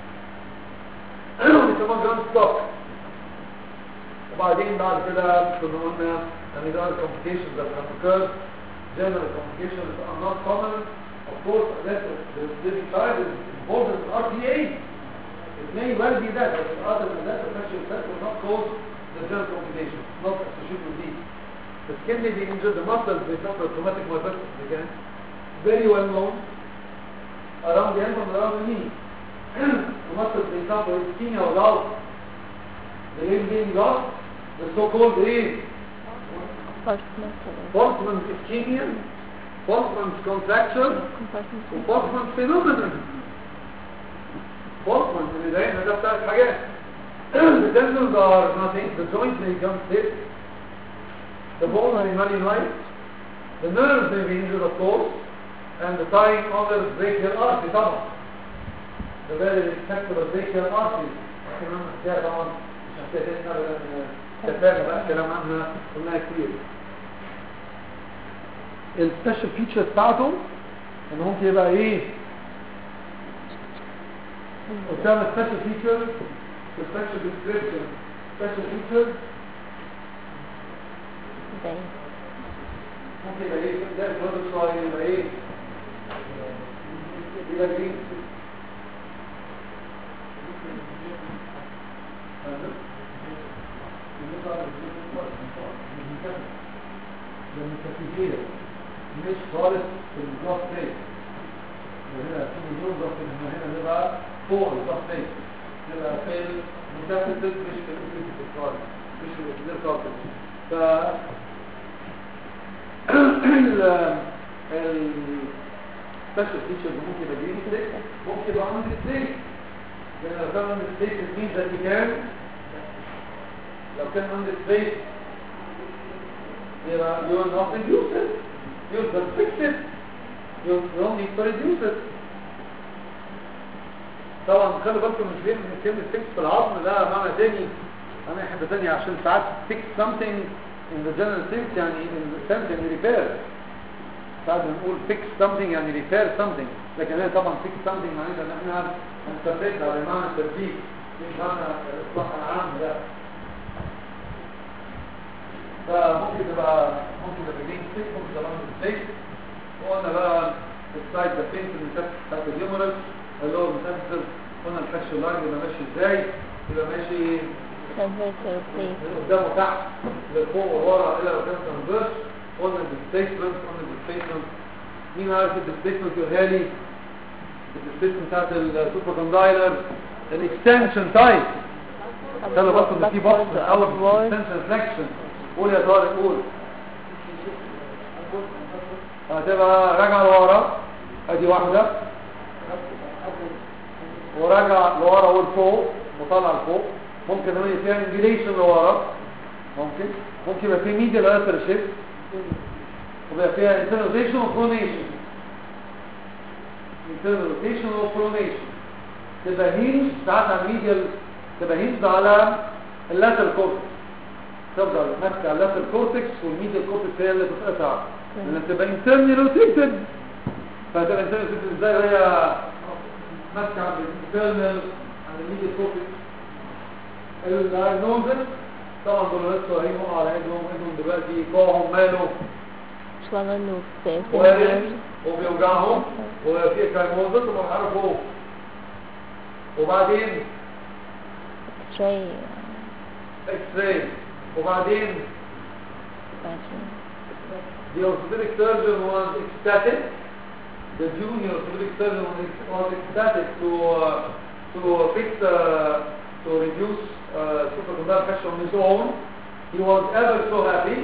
بيسموها جراند ستوك وبعدين بعد كده كنا قلنا ان there are complications that have occurred general complications that are not common of course unless the living child is involved in RTA it may well be that but other than that the fracture itself will not cause the general complications not associated with these the skin may be injured the muscles may suffer traumatic myopathy again very well known around the ankle and around the knee. the muscles become for ischemia or gout. The limb being lost, the so-called eh, compartment Boltzmann's ischemia, Boltzmann's contraction, compartment وبولتمان فينومينال بولتمان اللي دايما ده بتاع الحاجات the tendons are nothing the joints may become stiff the bones may malunite the nerves may be injured of course and the tying others brachial artery طبعا the very respectable brachial artery كمان نحكيها طبعا مش هحكيها تاني ابدا كفايه بقى كلام عنها قلناها كتير السبيشال فيتشر بتاعته ان ممكن يبقى ايه قدام سبيشال فيتشر سبيشال ديسكريبشن سبيشال فيتشر زي ممكن يبقى ايه ده الكلام شويه يبقى ايه يبقى جرين لما كتير مش خالص في الضغط تاني هنا في نزول ضغط هنا هنا نبقى فوق الضغط تاني نبقى في المتفتت مش في الانتريتي خالص مش في الانتريتي خالص ف ال ال special feature ممكن يبقى جرين ستيك ممكن يبقى عندي ستيك لان لو كان عندي ستيك it means that you can لو كان عندي ستيك يبقى you will not reduce it you will fix it you don't need to reduce it طبعا خلي بالكم من كلمة من كلمة fix في العظم ده معنى تاني معنى حاجة تانية عشان ساعات fix something in the general sense يعني in the sense يعني repair ساعات بنقول fix something يعني repair something لكن هنا طبعا fix something معناتها ان احنا هنثبتها على معنى التثبيت مش معنى الاصلاح العام ده فممكن تبقى ممكن تبقى جين ستيك ممكن تبقى من ستيك وقلنا بقى السايد ده فين في المسافه بتاعت اليومرس اللي هو المسافه قلنا الفش اللاين يبقى ماشي ازاي يبقى ماشي transversal plate من قدام وتحت لفوق وورا الى قدام تنفيرس قلنا الديسبيسمنت قلنا الديسبيسمنت مين عارف الديسبيسمنت يقولها لي الديسبيسمنت بتاعت السوبر كوندايلر الاكستنشن تايب خلي بالكم ان في بوكس من اول اكستنشن فليكشن قول يا طارق قول هتبقى راجعه لورا ادي واحده وراجع لورا ولفوق وطالع لفوق ممكن نعمل فيها انجليشن لورا ممكن ممكن يبقى في ميديا لاتر شيفت ويبقى فيها internal rotation وفرونيشن internal rotation وفرونيشن تبقى هينج ساعات على الميديال تبقى هينج على اللاتر كورتكس تفضل ماسكه على اللاتر كورتكس والميديال كورتكس هي اللي بتتقطع لما تبقى internally rotated فهتبقى internally rotated ازاي وهي ماسكه على الانترنال على الميديال كورتكس الدايجنوزس طبعا دول لسه قايمين على ايدهم ايدهم دلوقتي كوعهم ماله swollen with وارد وبيوجعهم وفي كايموزس وما عارفوا وبعدين x-ray اكس راي وبعدين the orthopedic surgeon was ecstatic the junior orthopedic surgeon was ex- was ecstatic to uh, to fix uh, to reduce uh, supracondylar pressure on his own he was ever so happy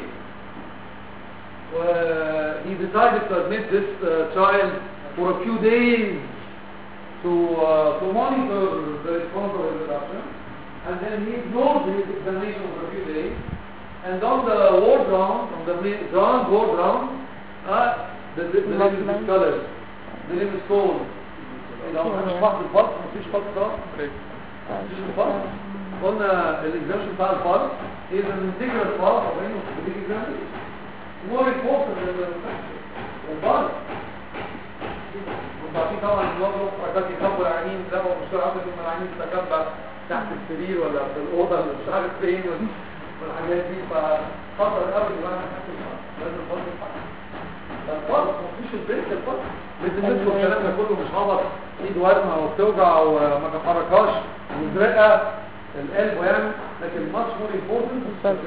uh, he decided to admit this uh, child for a few days to, uh, to monitor the response of the reduction and then he ignored his examination for a few days and on the ward round, on the ma- ground ward round, uh, the, the, the limb is Movement. discolored, the limb is cold. لو كان فحص الفرق مفيش فرق خالص مفيش فرق قلنا الاكزامشن بتاع الفرق is an integral part of any orthopedic examination more important than the الفرق وبعدين طبعا الوضع حركات يخبوا العينين لقوا مشكلة عندك لما العينين تتكبع تحت السرير ولا في الأوضة اللي مش عارف فين والحاجات دي فخطر قوي ان انا احس لازم فرق الفرق فالفرق مفيش البيت الفرق لازم ندخل الكلام ده كله مش هبط ايد ورمه او بتوجع وما تحركهاش مزرقه القلب ويعمل لكن ماتش مور امبورتنت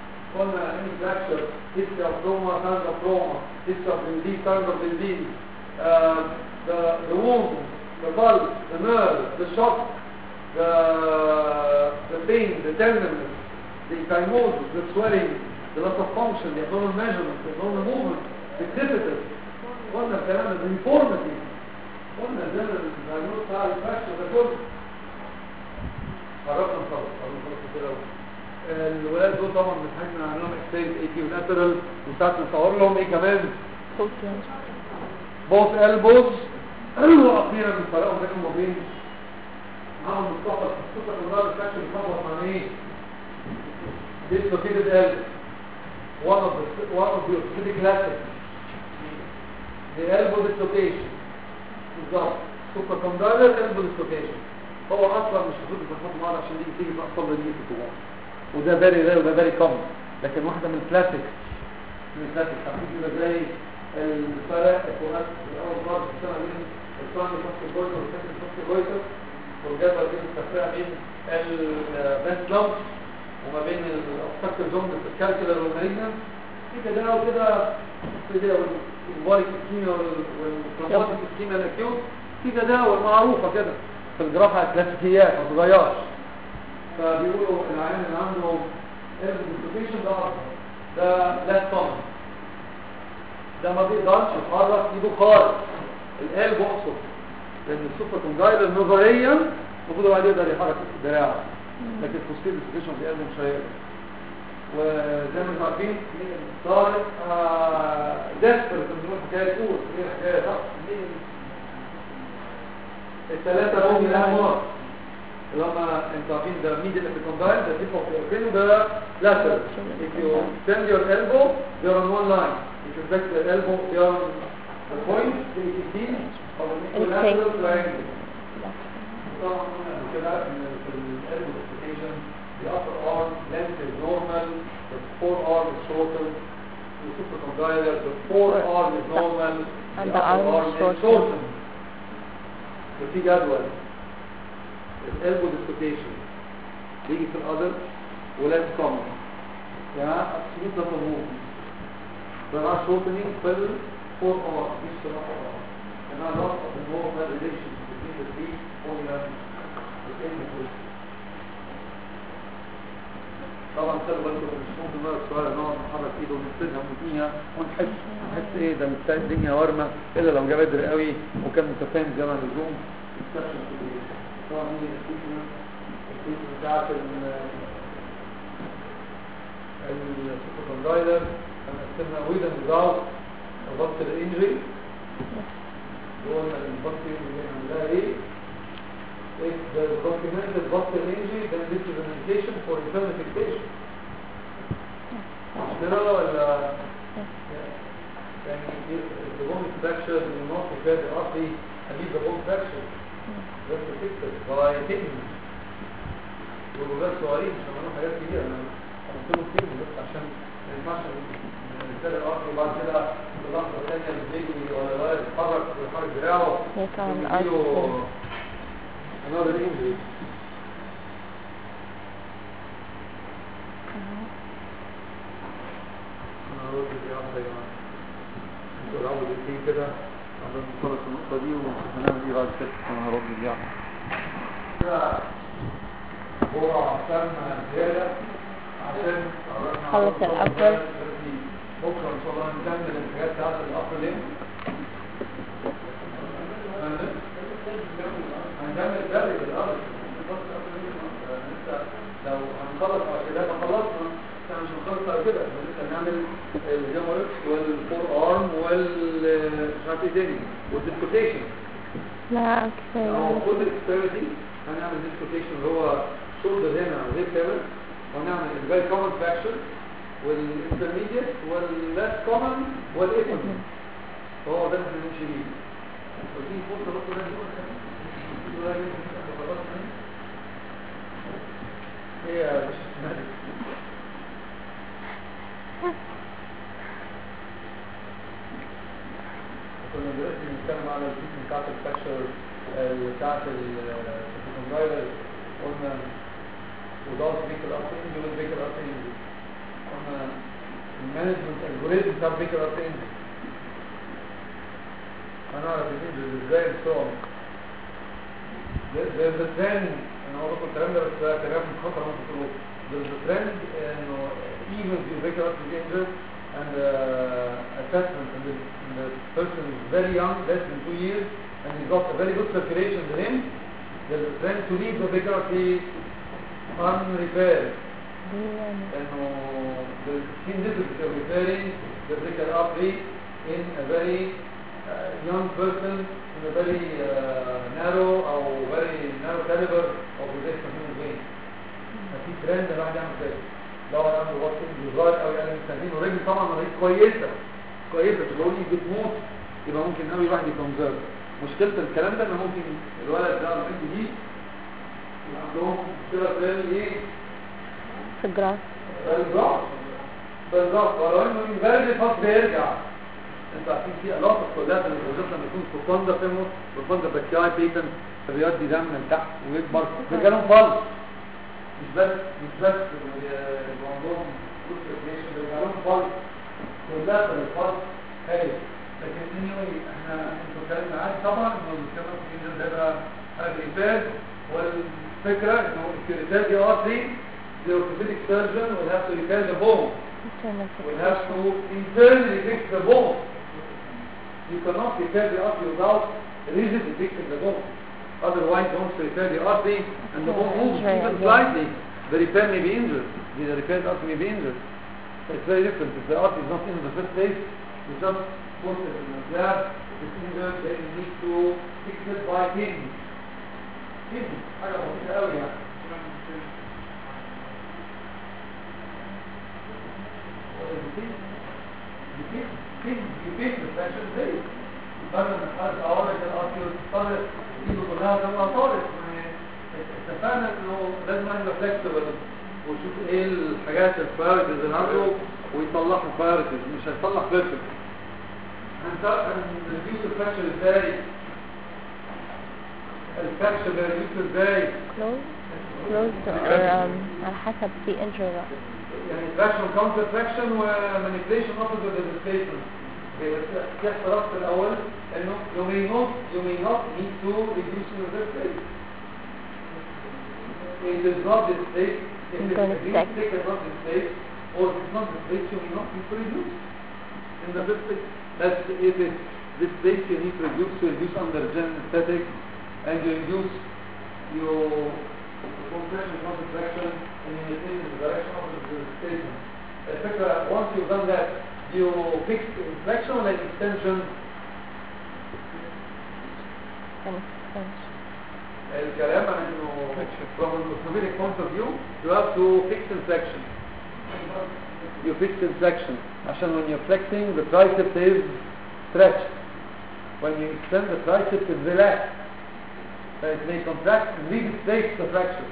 قلنا اني فراكشر هيستري اوف تروما تانجر تروما هيستري اوف بنزين تانجر بنزين uh, the, the wound, the pulse, the nerve, the shock, the, the pain, the tenderness, the ecchymosis, the swelling, the loss of function, the abnormal measurement, the abnormal movement, the critical, قلنا الكلام ده uniformity قلنا ده الدايجنوز بتاع الفراكشر ده كله قربنا نخلص قربنا نخلص كده اهو. الولاد دول طبعا من حاجنا عندهم اكسيل ايكي وناترال وساعات نصور لهم ايه كمان صوت يعني بوث elbows واخيرا بنفرقهم بينهم وبين معاهم مصطفى الخطه النهارده الفاكشن يخبط مع ايه dislocated elbow one of the one of the orthopedic classic the elbow dislocation بالظبط super condylar elbow dislocation هو اصلا مش المفروض يتحط معاه عشان يجي تيجي في اصلا دي في الكبار وده فيري رير وده فيري كومن لكن واحده من الكلاسيك من الكلاسيك عارفين كده زي الفرق الفروقات اول مره في السنه بين الفرق فصل بويتر والسكن فصل بويتر والجدول بين التفرقه بين البنت لامس وما بين الاوبستكتيف زون الكالكولر والمالجنا في تداول كده في كده والباريك سكيميا والكروماتيك سكيميا الاكيوت في تداول معروفه كده في الجراحه الكلاسيكيات ما بتتغيرش فبيقولوا العيان اللي عنده ايرفيكيشن ده اكتر ده لا طبعا ده ما بيقدرش يتحرك ايده خالص القلب اقصد لان السوبر كونجايلر نظريا المفروض الواحد يقدر يحرك دراعه لكن الفوستيل ديسكريشن في القلب مش هيقدر وزي ما انتم عارفين طارق ديسبر بنقول حكايه تقول هي حكايه صح الثلاثه هم الانواع اللي هم انتوا عارفين ده ميدل ابيكوندايل ده تيب اوف اوربين وده lateral if you bend your elbow you're on one line if you bend your elbow you're on the point the 18 of an equilateral triangle طبعا قلنا قبل كده ان في الالبو ديسلوكيشن the upper arm length is normal the forearm is shorter the supracondylar the forearm is normal And the the upper arm is is shorter. shortened وفي جدول الالبو ديسلوكيشن بيجي في الادر ولاد كومن يعني absolute total movement there are shortening في الفور ار مش في الابر ار and a lot of the normal relations between the three organs within the group طبعا خلي بالكم مش ممكن نقعد شويه نقعد نحرك ايده ونفردها ونبنيها ونحس نحس ايه ده بتاع الدنيا ورمه الا لو جه بدري قوي وكان متفاهم زي ما اللزوم يستكشف كتير. طبعا دي التريتمنت التريتمنت بتاعت السوبر هنقسمها ويدا وزاوت وبط الانجري قلنا البط الانجري عندها ايه if the documented buster injury then this is an indication for internal fixation مش كده ولا يعني the bone fracture will not prepare the artery and leave the bone fracture just to fix it by taking والولاد صغيرين مش هعملوا حاجات كبيرة انا قلت لهم كتير بس عشان ما ينفعش نبتدي الارض وبعد كده في لحظة ثانية البيبي ولا الولد يتحرك ويحرك دراعه يطلع من يجيله الأرض another injury انا هرد دي واحدة يا جماعة انتوا العبوا دي كده عشان نخلص النقطة دي وهنعمل ايه بعد كده انا هرد دي واحدة كده هو عشان زيادة عشان خلص الأول. بكرة ان شاء الله نكمل الحاجات بتاعت الأفر ليه هنكمل ذلك الأرض لو هنخلص على كده فخلصنا احنا مش هنخلص على كده احنا لسه هنعمل الهيموركس والفور ارم وال مش عارف ايه تاني والديسكوتيشن لا هو كفاية كل الاكسبيرتي هنعمل ديسكوتيشن اللي هو شولدر هنا غير كامل وهنعمل الفيري كومن فراكشر والانترميديت والليس كومن والايكونومي هو ده اللي احنا نمشي بيه ودي فرصه برضه لازم ايه يا باشا كنا دلوقتي بنتكلم على الفيتن بتاعت الفراكشر بتاعت السيكوندايلر قلنا without vehicle after injury with vehicle after injury قلنا المانجمنت الجوريزم بتاع vehicle after injury هنعرف الانجز ازاي بسرعه there's a trend انا هقول لكم الكلام ده بس ده كلام خطر ممكن تقولوه there's a trend انه even if you pick up the injured and uh, assessment and the, and the person is very young less than two years and he's got a very good circulation in him there's a trend to leave the bigotry unrepaired دي يعني انه the skin difficulty of repairing the brachial artery in a very uh, young person in a very uh, narrow او very narrow caliber of the brachial human vein ففي ترند الواحد يعمل كده لو انا عنده وقت صغير قوي انا مستنين ورجلي طبعا مريض كويسه كويسه تقول لي بتموت يبقى ممكن قوي الواحد يكونزرف مشكله الكلام ده ان ممكن الولد ده البنت دي يبقى عندهم مشكله في الايه في الجراس بالظبط بالظبط ولو انه ينفرد فقط بيرجع انت عارفين في علاقه كلها بين الوظيفه لما يكون الفقدان ده فيموت والفقدان بكتيريا بيتن فبيودي دم من تحت ويكبر بيجيلهم فلس مش بس مش بس يبقى عندهم جود سيركيشن بيجيلهم فلس كلها الفلس هاي لكن anyway احنا انتوا اتكلمنا عادي طبعا انه الكلام في الانجل ده بقى ريبير والفكره انه الكريتير دي ارتري the orthopedic surgeon will have to repair the bone تعمل will have to internally fix the bone you cannot repair the artery without rigidly fixing the bone otherwise don't repair the artery and the bone moves Injury, even yeah. slightly the repair may be injured the repaired artery may be injured it's very different if the artery is not in the first place you just put it in the slab it's injured then you need to fix it by kidney kidney حاجة بسيطة قوي يعني يبين الفاشن زي بدل ما تحرك عوارض الارض وتضطر ايده كلها تبقى طارق اتفقنا انه لازم نبقى فلكسبل وشوف ايه الحاجات البرايورتيز اللي عنده ويطلعها برايورتيز مش هيطلع بيرفكت هنريديوس الفراكشر ازاي الفراكشر بيريديوس ازاي close close or um, على حسب في injury بقى يعني traction counter traction وmanipulation opposite the displacement Okay, بس في احتراف في الاول انه you may not you may not need to reduce your displacement it is not displaced if It's the gonna green stack. stick is not displaced or if it's not displaced you may not need to reduce in the first place that's if it's displaced you need to reduce to reduce under anesthetic and you reduce your compression contraction and you maintain the direction of the displacement الفكرة once you've done that you fix the inflection and extension and extension الكلام عن انه from an orthopedic point of view you have to fix inflection you fix inflection عشان when you're flexing the tricep is stretched when you extend the tricep is relaxed so it may contract and re-displace the fracture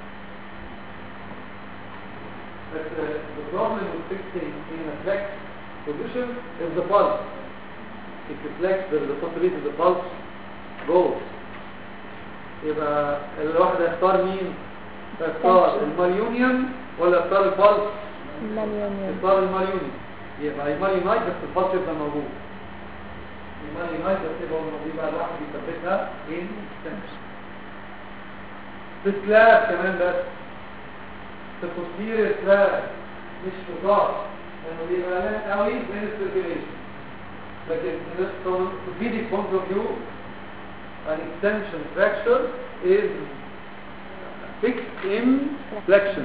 but uh, the problem with fixing in a flex position is the pulse if you flex there is a possibility the pulse goes يبقى الواحد يختار مين يختار الماليونيوم ولا يختار البلس مليون يختار الماليونيوم يبقى الماليونايت بس البلس يبقى موجود الماليونايت بس يبقى موجود يبقى الواحد يثبتها ان extension في سلاب كمان بس في posterior سلاب مش في ظهر لانه بيبقى لان قوي من السيركيليشن لكن from orthopedic point of view an extension fracture is fixed in flexion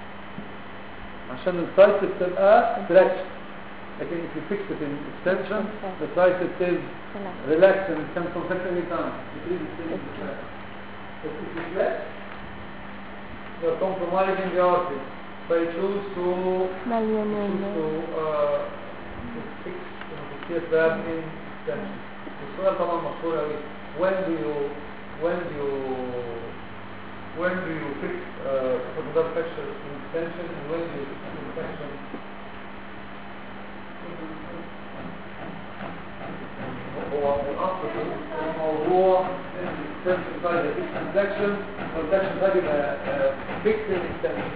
عشان الترايسب تبقى stretched لكن if you fix it in extension the tricep is خلاص relaxed and it can contract any time it is still flat but if you flex you're compromising the artery so you choose to مليون choose to uh, to fix you know, to steer back in extension السؤال طبعا مشهور قوي when do you when do you when do you fix uh, secondary fracture in extension and when do you fix in flexion هو الاصل في الموضوع extension side fix in flexion والflexion side يبقى fix in extension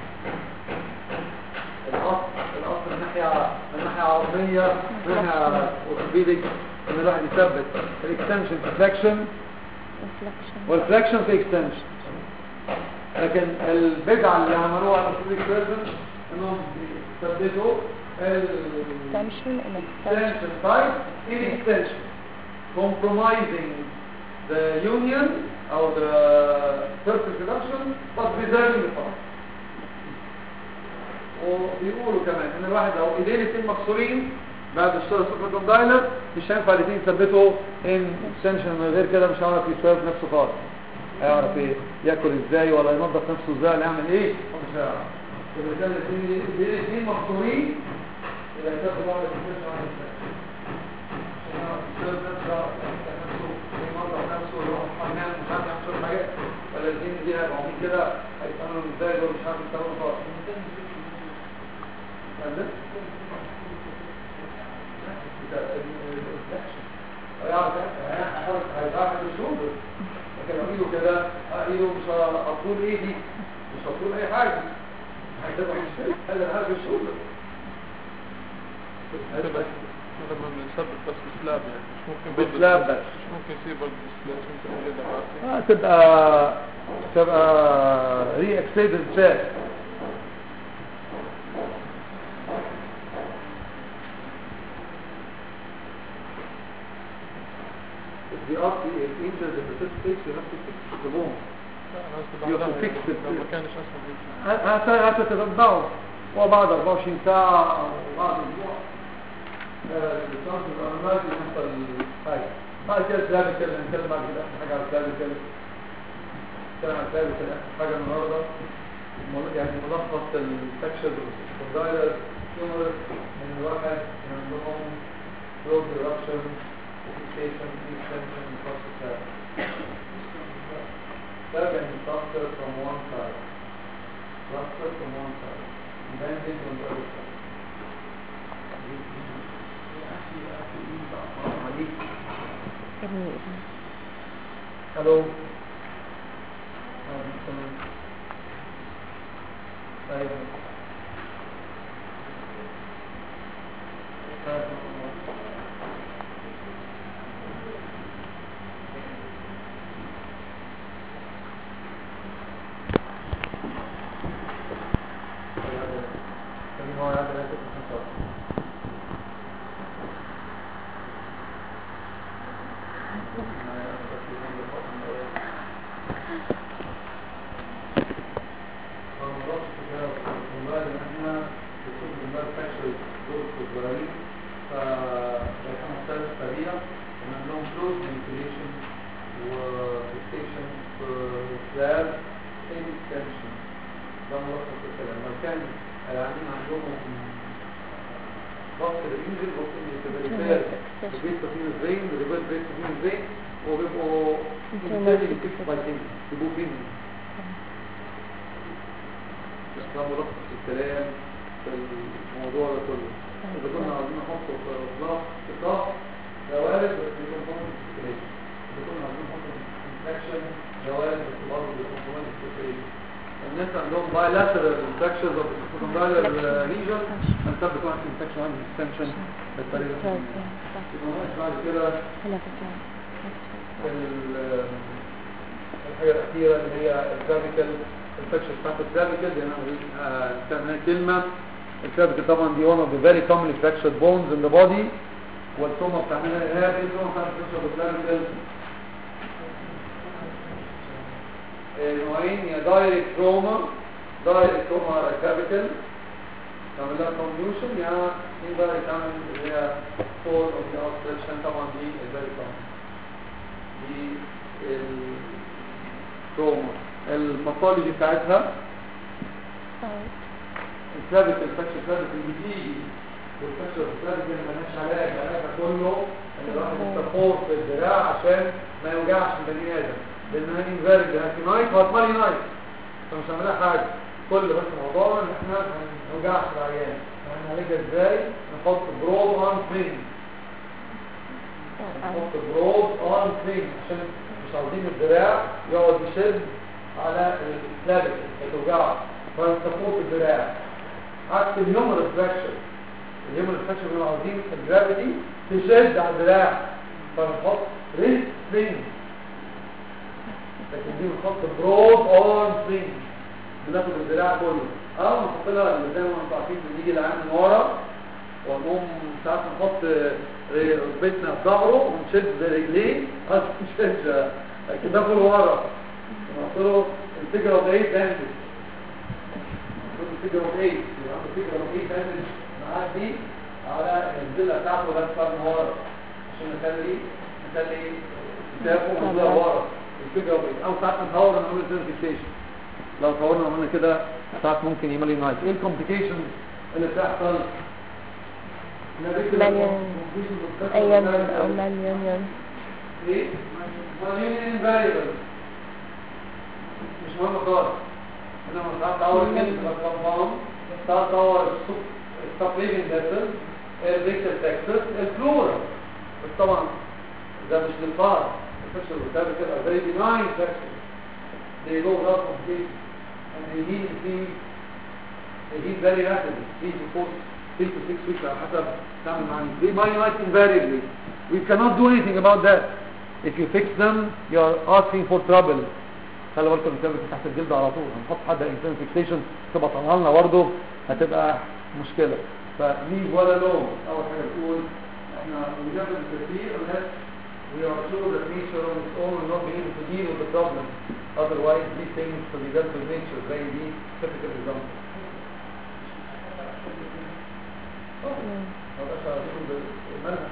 الاصل الاصل من ناحيه من ناحيه عظميه من ناحيه orthopedic ان الواحد يثبت الاكستنشن في فليكشن reflection والفليكشن في اكستنشن لكن البدعة اللي عملوها على الفريق سيرفن انهم يثبتوا extension and extension extension site in extension compromising the union or the surface reduction but preserving the part وبيقولوا كمان ان الواحد لو ايديه الاثنين مكسورين بعد الشغل سوبر كوندايلر مش هينفع الاثنين يثبتوا ان اكستنشن من غير كده مش هيعرف يسوي نفسه خالص هيعرف ايه ياكل ازاي ولا ينظف نفسه ازاي ولا يعمل ايه مش هيعرف اذا كان الاثنين ايديه الاثنين مكسورين يبقى ياخد واحد اكستنشن واحد extension. عشان يعرف يسوي نفسه يعرف نفسه ينظف نفسه يروح الحمام مش عارف يعمل شويه حاجات ولا الاثنين دي هيبقوا عاملين كده هيتعملوا ازاي دول مش عارف يستعملوا خالص هيتعرف الشولدر لكن لو ايده كده آه، ايده مش هطول ايدي مش هطول اي حاجه هتبقى مشكله هذا هذا الشولدر تبقى لما بنثبت بس بسلاب يعني مش ممكن برضه بسلاب بس. مش ممكن يصير برضه بسلاب ممكن كده بعد آه، تبقى تبقى ري اكسيدد فات دي قصدي الانجلز اللي بتفكس نفس الفكس البوم لا انا قصدي يبقى بعدها fixed يعني لو ما ال- كانش اصلا بيطلع هتتتبعه وبعد 24 ساعة أو بعد أسبوع الشخص الأمراض يحصل حاجة بعد كده سلابي كده هنتكلم بعد كده آخر حاجة على سلابي كده نتكلم على سلابي كده آخر حاجة النهاردة الموضوع- يعني ملخص الفاكشرز والسكوندايلر تيومر من الواحد من عندهم روز eruption fixation extension process that can be cluster from one side cluster from one side bending on the other side ابني ابني Hello. طيب وبيبقوا يبقوا فين ده ملخص الكلام في الموضوع ده كله إذا كنا عاوزين نحطه في إطلاق إطلاق جوارب بس يكون فوق السكريشن إذا كنا عاوزين نحطه في انفكشن جوارب بس برضه يكون فوق السكريشن الناس عندهم bilateral infections of the secondary region هنثبت واحد infection واحد extension بالطريقة دي. يبقى ناقص بعد كده هلا فكرة ال- الحاجة الأخيرة اللي هي الكلافيكال الفكشن بتاعت الكلافيكال دي أنا آه، استعملها كلمة الكلافيكال طبعا دي one of the very commonly fractured bones in the body والتومة بتعملها إيهاب إيه التومة بتاعت fracture الكلافيكال نوعين يا دايركت تروما دايركت تروما على الكلافيكال تعمل لها كونفيوشن يا indirect تعمل اللي هي فول اوف ذا اوتستريشن طبعا دي very common دي التروما الباثولوجي بتاعتها الكلافيكال فاكشر كلافيكال بتيجي والفاكشر كلافيكال اللي مالهاش علاج علاجها كله ان الواحد يستفور في الدراع عشان ما يوجعش البني ادم لان هاني فارج هاتي نايت وهتمالي نايت فمش هنعملها حاجه كل بس موضوعنا ان احنا ما نوجعش العيان هنعالجها ازاي نحط برود اون ثينج نحط برود اون ثينج عشان مش عاوزين الدراع يقعد يشد على الكلابيك ما توجعش فنستفور في الدراع عكس الهيومرال فراكشر الهيومرال فراكشر بنبقى عاوزين الجرافيتي تشد على الدراع فنحط ريست سلينج لكن دي بنحط برود اون سلينج بناخد الدراع كله اه نحط لها اللي زي ما انتم عارفين بنيجي العين من ورا ونقوم ساعات نحط ركبتنا في ظهره ونشد رجليه خلاص نشد كتافه لورا ونحط له الفكره اوف ايه باندج نحط الفكره اوف ايه يبقى عنده فكره اوف ايه باندج معاه دي على الزله بتاعته لفه من ورا عشان نخلي نخلي كتافه من ورا الفكره اوف ايه او ساعات نتهور نعمل سيرفيكيشن لو صورنا عملنا كده ساعات ممكن يعمل نايت ايه الكومبليكيشنز اللي بتحصل مليون أيام أو مليون ايه مليون فاريبل مش مهم خالص انا ساعات اول كلمه بتكلم ساعات اول التقريبا داتل الفيكتور تكسس الفلورا بس طبعا ده مش للفار الفشل ده بتبقى very benign section they go without complication and they heal in they heal very rapidly 3 to 4 3 to 6 weeks على حسب تعمل مع مين they myelite invariably we cannot do anything about that if you fix them you are asking for trouble خلي بالكم الكتاب تحت الجلد على طول هنحط حد انسان فيكسيشن تبقى طالعه لنا برضه هتبقى مشكله فليف ولا لوم اول حاجه تقول احنا بنعمل التفكير unless we are sure that nature on its own will not be able to deal with the problem otherwise these things to be done with nature زي دي typical example ما بقاش على طول بالمنهج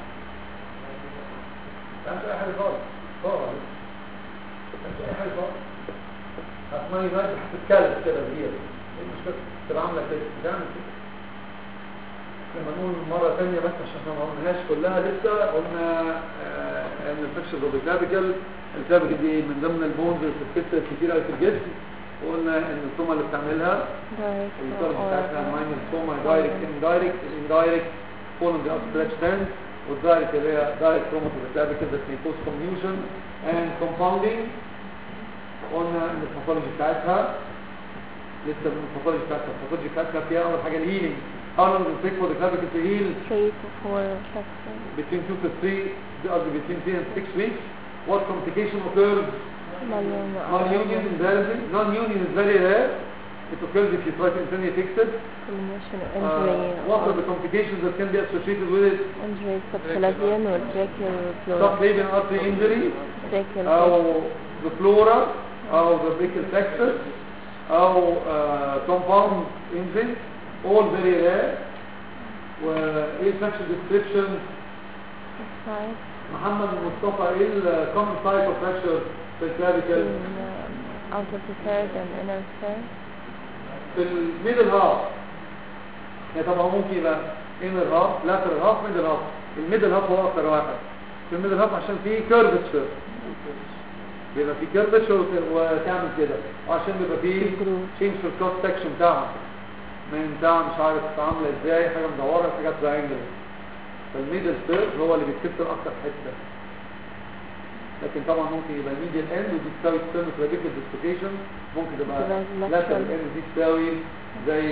ما كانش اي حاجه خالص خالص ما كانش اي حاجه خالص هتمني نايت هتتكلم كده كبير ايه المشكله تبقى عامله كده بتعمل كده لما نقول مرة ثانية بس عشان ما قلناهاش كلها لسه قلنا آه ان الفكشن اوبيكابيكال الكابيكال دي من ضمن البونز اللي بتتكسر كتير قوي في الجسم وقلنا ان السوما اللي بتعملها الضرب بتاعتها ماين السوما دايركت اندايركت الاندايركت فولن ذا ستريتش ستاند والدايركت اللي هي دايركت سوما اوبيكابيكال ذات مي كوز كوميوشن اند كومباوندينج قلنا ان الباثولوجي بتاعتها لسه من الباثولوجي بتاعتها الباثولوجي بتاعتها فيها اول حاجه الهيلينج How long does it take for the clavicle to heal? Three to four sessions. Between two to three, uh, between three and six weeks. What complication occurs? Million Non-union invariably. Non-union is very rare. It occurs if you try to internally fix it. Combination of Uh, injury what are or the complications that can be associated with it? injury subclavian or tracheal flora. Subclavian artery injury, Tracheal أو the flora, أو the brachial plexus, أو uh, compound injury, all very rare. وإيه section description side محمد مصطفى ايه ال common type of fracture في الكلافيكال in uh, out of the third and inner third. في الميدل هاف يعني طبعا ممكن يبقى inner half lateral half middle half الميدل هاف هو اكتر واحد في الميدل هاف عشان فيه كيرفتشر بيبقى فيه كيرفتشر وتعمل كده وعشان بيبقى فيه change في الكروس سكشن بتاعها من بتاع مش عارف عامله ازاي حاجه مدوره حاجه تراينجل فالميدل ثيرد هو اللي بيتكسر اكتر حته لكن طبعا ممكن يبقى ميديال اند ودي تساوي ستيرنو كلافيكال ديسلوكيشن ممكن تبقى تبقى لاترال lateral. اند دي تساوي زي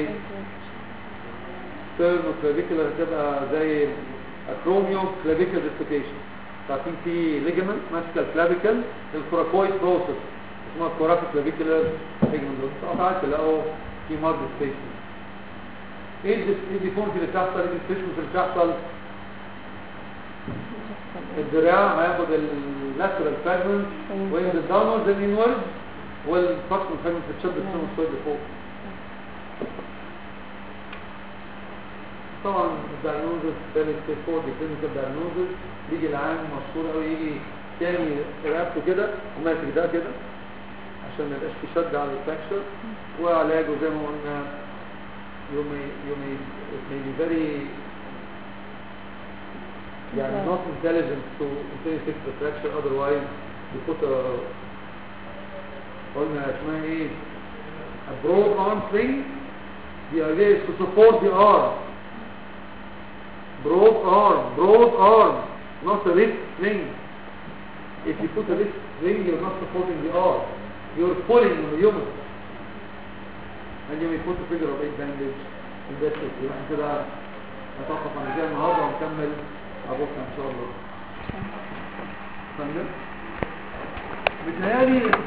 ستيرنو كلافيكال هتبقى زي اكروميو كلافيكال ديسلوكيشن فعارفين في ليجمنت ماسكه الكلافيكال الكوراكويد بروسس اسمها كوراكو كلافيكولار ليجمنت قطعت تلاقوا في مارج سبيسمنت ايه الديس- ايه الديفورمتي اللي بتحصل ايه الديسبيشنز اللي بتحصل الدراع هياخد اللاترال فراجمنت وينزل داونورد اند انورد والبروكسيمال فراجمنت بتشد السينوسويد لفوق طبعا الداينوزس فيري ستيب فور دي كلينيكال داينوزس بيجي العام مشهور قوي يجي تاني رقبته كده وماسك ده كده عشان ما يبقاش في شد على الفراكشر وعلاجه زي ما قلنا you may you may it may be very يعني Yeah. not intelligent to internally fix the fracture otherwise you put a قلنا اسمها ايه a broad arm sling the idea is to support the arm broad arm broad arm not a wrist sling if you put a wrist sling you're not supporting the arm you're pulling on the human and you may put a figure of eight bandage in that case يبقى إحنا كده نتوقف عن كده النهارده ونكمل بكره ان شاء الله فاهم؟ بتهيألي